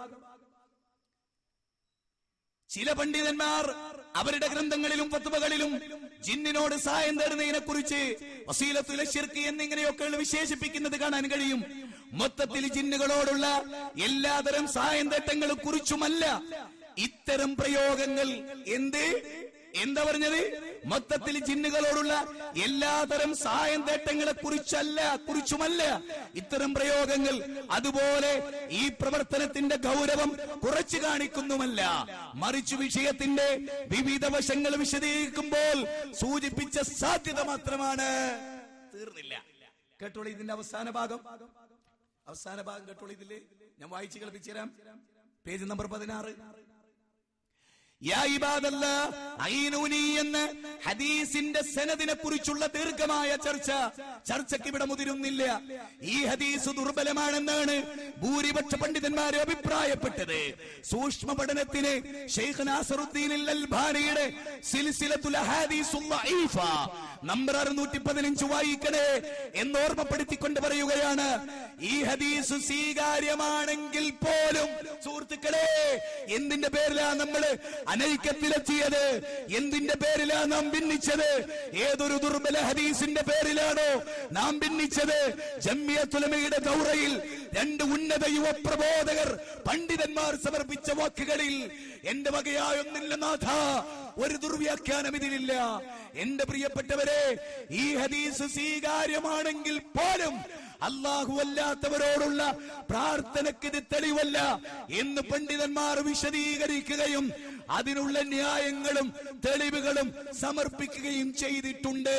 ചില പണ്ഡിതന്മാർ അവരുടെ ഗ്രന്ഥങ്ങളിലും ഫത്വകളിലും ജിന്നിനോട് സഹായം തേടുന്നതിനെ കുറിച്ച് വസീലത്തുല ഷിർക്ക് എന്നിങ്ങനെയൊക്കെ വിശേഷിപ്പിക്കുന്നത് കാണാൻ കഴിയും മൊത്തത്തിൽ ജിന്നുകളോടുള്ള എല്ലാതരം സഹായം തേട്ടങ്ങളെ കുറിച്ചുമല്ല ഇത്തരം പ്രയോഗങ്ങൾ എന്ത് എന്താ പറഞ്ഞത് മൊത്തത്തിൽ ജിന്നുകളോടുള്ള എല്ലാതരം സഹായം തേട്ടങ്ങളെ കുറിച്ചല്ല കുറിച്ചുമല്ല ഇത്തരം പ്രയോഗങ്ങൾ അതുപോലെ ഈ പ്രവർത്തനത്തിന്റെ ഗൗരവം കുറച്ചു കാണിക്കുന്നുമല്ല മറിച്ചു വിഷയത്തിന്റെ വിവിധ വശങ്ങൾ വിശദീകരിക്കുമ്പോൾ സൂചിപ്പിച്ച സാധ്യത മാത്രമാണ് തീർന്നില്ല കേട്ടോളൂ ഇതിന്റെ അവസാന ഭാഗം അവസാന ഭാഗം കേട്ടോളൂ ഇതില് ഞാൻ വായിച്ചു കളിപ്പിച്ചു തരാം പേജ് നമ്പർ പതിനാറ് യാ ഇബാദല്ല ഐനൂനി എന്ന് ഹദീസിന്റെ സനദിനെ കുറിച്ചുള്ള ദീർഘമായ ചർച്ച ചർച്ചയ്ക്ക് ഇവിടെ മുതിരുന്നില്ല ഈ ഹദീസ് ദുർബലമാണെന്നാണ് ഭൂരിപക്ഷ പണ്ഡിതന്മാരെ അഭിപ്രായപ്പെട്ടത് സൂക്ഷ്മ പഠനത്തിന് ഷെയ്ഖ് നാസറുദ്ദീൻ അൽബാനിയുടെ സിൽസിലത്തുൽ അഹാദീസുൽ ലഈഫ നമ്പർ അറുന്നൂറ്റി പതിനഞ്ച് വായിക്കണേ എന്ന് ഓർമ്മപ്പെടുത്തിക്കൊണ്ട് പറയുകയാണ് ഈ ഹദീസ് സ്വീകാര്യമാണെങ്കിൽ പോലും സുഹൃത്തുക്കളെ എന്തിന്റെ പേരിലാ നമ്മള് അനൈക്യത്തിലെത്തിയത് എന്തിന്റെ പേരിലാ നാം ഭിന്നിച്ചത് ഏതൊരു ദുർബല ഹദീസിന്റെ പേരിലാണോ നാം ഭിന്നിച്ചത് ജമ്മിയത്തുലമയുടെ ദൗറയിൽ രണ്ട് ഉന്നത യുവ പ്രബോധകർ പണ്ഡിതന്മാർ സമർപ്പിച്ച വാക്കുകളിൽ എന്റെ വകയായൊന്നില്ല നാഥ ഒരു ദുർവ്യാഖ്യാനം ഇതിലില്ല എന്റെ പ്രിയപ്പെട്ടവരെ ഈ ഹദീസ് സ്വീകാര്യമാണെങ്കിൽ പോലും അള്ളാഹു അല്ലാത്തവരോടുള്ള പ്രാർത്ഥനയ്ക്ക് ഇത് തെളിവല്ല എന്ന് പണ്ഡിതന്മാർ വിശദീകരിക്കുകയും അതിനുള്ള ന്യായങ്ങളും തെളിവുകളും സമർപ്പിക്കുകയും ചെയ്തിട്ടുണ്ട്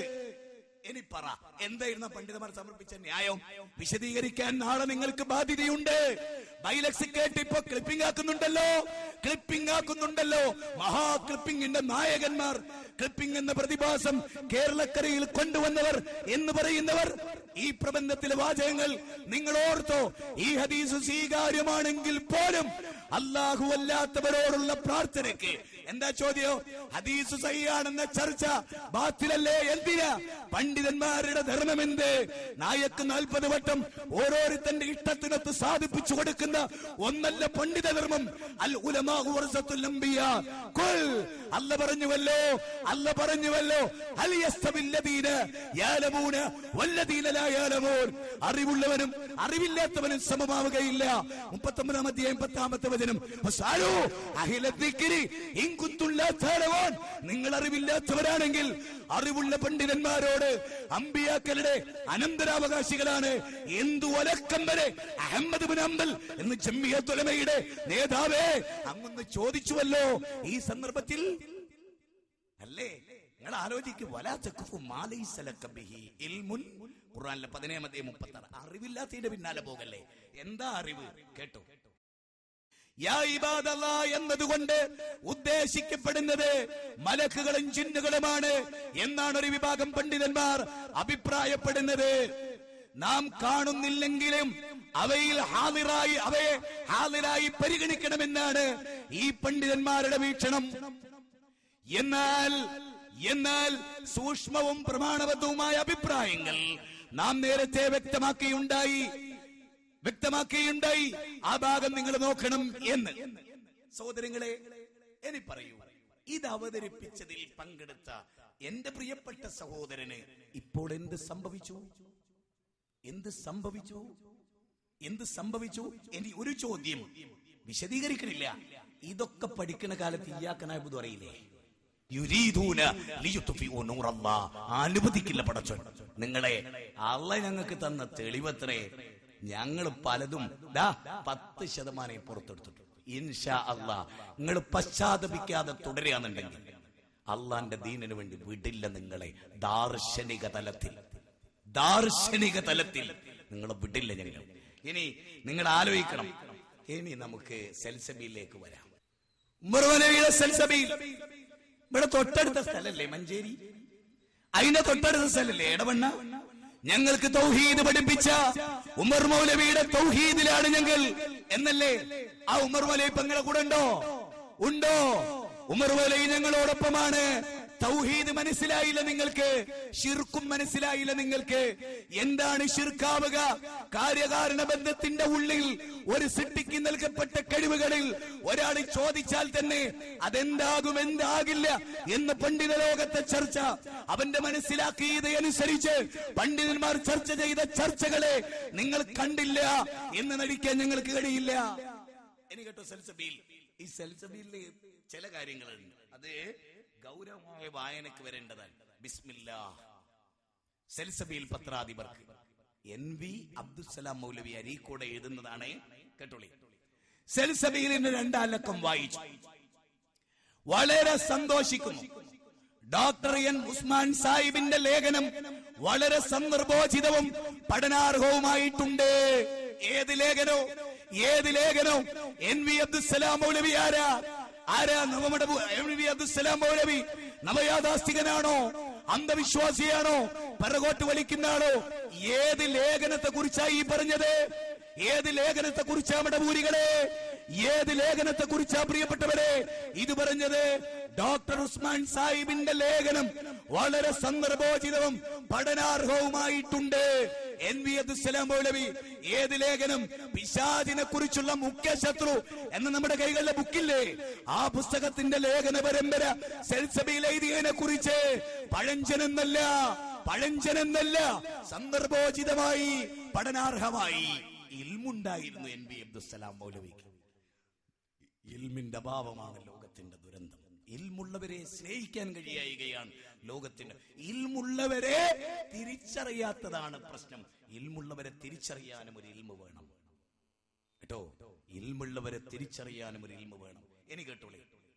ഇനി പറ എന്തായിരുന്നു ആ പണ്ഡിതന്മാർ സമർപ്പിച്ച ന്യായം വിശദീകരിക്കാൻ നാളെ നിങ്ങൾക്ക് ബാധ്യതയുണ്ട് ബൈലക്സ് കേട്ട് ഇപ്പൊ ക്ലിപ്പിംഗ് ആക്കുന്നുണ്ടല്ലോ ക്ലിപ്പിംഗ് ആക്കുന്നുണ്ടല്ലോ മഹാ ക്ലിപ്പിംഗിന്റെ നായകന്മാർ ക്ലിപ്പിംഗ് എന്ന പ്രതിഭാസം കേരളക്കരയിൽ കൊണ്ടുവന്നവർ എന്ന് പറയുന്നവർ ഈ പ്രബന്ധത്തിലെ വാചകങ്ങൾ നിങ്ങൾ ഓർത്തോ ഈ ഹദീസ് സ്വീകാര്യമാണെങ്കിൽ പോലും അല്ലാഹു അല്ലാത്തവരോടുള്ള പ്രാർത്ഥനയ്ക്ക് എന്താ ചോദ്യം ഹദീസ് സഹിയാണെന്ന ചർച്ച ബാത്തിലല്ലേ എന്തിനാ പണ്ഡിതന്മാരുടെ ധർമ്മം എന്ത് നായക്ക് നാൽപ്പത് വട്ടം ഓരോരുത്തന്റെ ഇഷ്ടത്തിനൊത്ത് സാധിപ്പിച്ചു കൊടുക്കുന്ന ഒന്നല്ല പണ്ഡിത ധർമ്മം അൽ ഉലമാഹു വറസത്തുൽ അംബിയ ഖുൽ അല്ല പറഞ്ഞുവല്ലോ അല്ല പറഞ്ഞുവല്ലോ അൽ യസ്തബില്ലദീന യാലമൂന വല്ലദീന ലാ യാലമൂൻ അറിവുള്ളവനും അറിവില്ലാത്തവനും സമമാവുകയില്ല മുപ്പത്തൊമ്പതാം അധ്യായം പത്താമത്തെ വചനം ഫസാലു അഹില ദിക്രി ഇൻ കുന്തും ലാ തഅലമൂൻ നിങ്ങൾ അറിവില്ലാത്തവരാണെങ്കിൽ അറിവുള്ള പണ്ഡിതന്മാരോട് അമ്പിയാക്കളുടെ അനന്തരാവകാശികളാണ് എന്തു ഒലക്കം വരെ അഹമ്മദ് ബിൻ അംബൽ എന്ന് ജമ്മിയത്തുലമയുടെ നേതാവേ അങ്ങൊന്ന് ചോദിച്ചുവല്ലോ ഈ സന്ദർഭത്തിൽ അല്ലേ നിങ്ങൾ ആലോചിക്കും ഖുറാനിലെ പതിനേഴാമത്തെ മുപ്പത്തി ആറ് അറിവില്ലാത്തതിന്റെ പിന്നാലെ പോകല്ലേ എന്താ അറിവ് കേട്ടോ യാ ഇബാദല്ലാ എന്നതുകൊണ്ട് ഉദ്ദേശിക്കപ്പെടുന്നത് മലക്കുകളും ചിന്നുകളുമാണ് എന്നാണ് ഒരു വിഭാഗം പണ്ഡിതന്മാർ അഭിപ്രായപ്പെടുന്നത് നാം കാണുന്നില്ലെങ്കിലും അവയിൽ ഹാദിറായി അവയെ ഹാദിറായി പരിഗണിക്കണമെന്നാണ് ഈ പണ്ഡിതന്മാരുടെ വീക്ഷണം എന്നാൽ എന്നാൽ സൂക്ഷ്മവും പ്രമാണബദ്ധവുമായ അഭിപ്രായങ്ങൾ നാം നേരത്തെ വ്യക്തമാക്കിയുണ്ടായി വ്യക്തമാക്കിയുണ്ടായി ആ ഭാഗം നിങ്ങൾ നോക്കണം എന്ന് സഹോദരങ്ങളെ ഇനി പറയൂ ഇത് അവതരിപ്പിച്ചതിൽ പങ്കെടുത്ത എന്റെ പ്രിയപ്പെട്ട സഹോദരന് ഇപ്പോൾ എന്ത് സംഭവിച്ചു എന്ത് സംഭവിച്ചു എന്ത് സംഭവിച്ചു ഇനി ഒരു ചോദ്യം വിശദീകരിക്കണില്ല ഇതൊക്കെ പഠിക്കുന്ന കാലത്ത് ഇയാക്കനായബുദ് അറിയില്ലേ യുരീദൂന ലിയുത്ഫിഉ നൂറല്ലാ. അനുവദിക്കില്ല പടച്ചോൻ നിങ്ങളെ അള്ള ഞങ്ങൾക്ക് തന്ന തെളിവത്രേ ഞങ്ങൾ പലതും ദാ പത്ത് ശതമാനം പുറത്തെടുത്തിട്ടു ഇൻഷാ അള്ളാ നിങ്ങൾ പശ്ചാത്തപിക്കാതെ തുടരുകയാണെന്നുണ്ടെങ്കിൽ അള്ളാന്റെ ദീനിനു വേണ്ടി വിടില്ല നിങ്ങളെ ദാർശനിക തലത്തിൽ ദാർശനിക തലത്തിൽ നിങ്ങളെ വിടില്ല ഞങ്ങൾ ഇനി നിങ്ങൾ ആലോചിക്കണം ഇനി നമുക്ക് സെൽസബിയിലേക്ക് വരാം ഉമർവനവിയുടെ സെൽസബിയിൽ ഇവിടെ തൊട്ടടുത്ത സ്ഥലല്ലേ മഞ്ചേരി അതിന്റെ തൊട്ടടുത്ത സ്ഥലല്ലേ എടവണ്ണ ഞങ്ങൾക്ക് തൗഹീദ് പഠിപ്പിച്ച ഉമർ മൗലവിയുടെ തൗഹീദിലാണ് ഞങ്ങൾ എന്നല്ലേ ആ ഉമർ മൗലവി ഇപ്പൊ നിങ്ങളെ കൂടെ ഉണ്ടോ ഉണ്ടോ ഉമർ മൗലവി ഞങ്ങളോടൊപ്പമാണ് തൗഹീദ് മനസ്സിലായില്ല നിങ്ങൾക്ക് ഷിർക്കും മനസ്സിലായില്ല നിങ്ങൾക്ക് എന്താണ് ഷിർക്കാവുക കാര്യകാരണ ബന്ധത്തിന്റെ ഉള്ളിൽ ഒരു സിട്ടിക്ക് നൽകപ്പെട്ട കഴിവുകളിൽ ഒരാൾ ചോദിച്ചാൽ തന്നെ അതെന്താകും എന്താകില്ല എന്ന് പണ്ഡിത ലോകത്തെ ചർച്ച അവന്റെ മനസ്സിലാക്കിയത് അനുസരിച്ച് പണ്ഡിതന്മാർ ചർച്ച ചെയ്ത ചർച്ചകളെ നിങ്ങൾ കണ്ടില്ല എന്ന് നടിക്കാൻ ഞങ്ങൾക്ക് കഴിയില്ല ഇനി കേട്ടോ സെൽസബീൽ ഈ സെൽസബീലില് ചില കാര്യങ്ങളുണ്ട് അത് ഗൗരവമായ വായനക്ക് വരേണ്ടതാണ് ബിസ്മില്ലാ സെൽസബീൽ പത്രാധിപർക്ക് എൻ വി അബ്ദുസലാം മൗലവി അരീക്കോടെ എഴുതുന്നതാണ് കേട്ടോളി സെൽസബീലിന്റെ രണ്ടാലക്കം വായിച്ചു വളരെ സന്തോഷിക്കുന്നു ഡോക്ടർ എൻ ഉസ്മാൻ സാഹിബിന്റെ ലേഖനം വളരെ സന്ദർഭോചിതവും പഠനാർഹവുമായിട്ടുണ്ട് ഏത് ലേഖനോ ഏത് ലേഖനോ എൻ വി അബ്ദുസലാം മൗലവി ആരാ ആരാ നമ്മുടെ എൻ വി അബ്ദുസലാം മൗലവി നവയാഥാസ്തികനാണോ അന്ധവിശ്വാസിയാണോ പിറകോട്ട് വലിക്കുന്നതാണോ ഏത് ലേഖനത്തെ കുറിച്ചായി ഈ പറഞ്ഞത് ഏത് ലേഖനത്തെ കുറിച്ചാ മടപൂരികളെ ഏത് ലേഖനത്തെ കുറിച്ചാ പ്രിയപ്പെട്ടവരെ ഇത് പറഞ്ഞത് ഡോക്ടർ ഉസ്മാൻ സാഹിബിന്റെ ലേഖനം വളരെ സന്ദർഭോചിതവും പഠനാർഹവുമായിട്ടുണ്ട് എൻ വി അബ്ദുസലാം മൗലവി ഏത് ലേഖനം പിശാചിനെ കുറിച്ചുള്ള മുഖ്യ ശത്രു എന്ന നമ്മുടെ കൈകളിലെ ബുക്കില്ലേ ആ പുസ്തകത്തിന്റെ ലേഖന പരമ്പര സെൽസബിയിൽ എഴുതിയതിനെ കുറിച്ച് പഴഞ്ചനെന്നല്ല പഴഞ്ചനെന്നല്ല സന്ദർഭോചിതമായി പഠനാർഹമായി ഇൽമുണ്ടായിരുന്നു എൻ വി അബ്ദുസലാം മൗലവിക്ക് ഇൽമിന്റെ അഭാവമാണ് ലോകത്തിന്റെ ദുരന്തം ഇൽമുള്ളവരെ സ്നേഹിക്കാൻ കഴിയുകയാണ് ലോകത്തിന് ഇൽമുള്ളവരെ തിരിച്ചറിയാത്തതാണ് പ്രശ്നം ഇൽമുള്ളവരെ തിരിച്ചറിയാനും ഒരു ഇൽമ വേണം കേട്ടോ ഇൽമുള്ളവരെ തിരിച്ചറിയാനും ഒരു ഇൽമ വേണം ഇനി കേട്ടോളി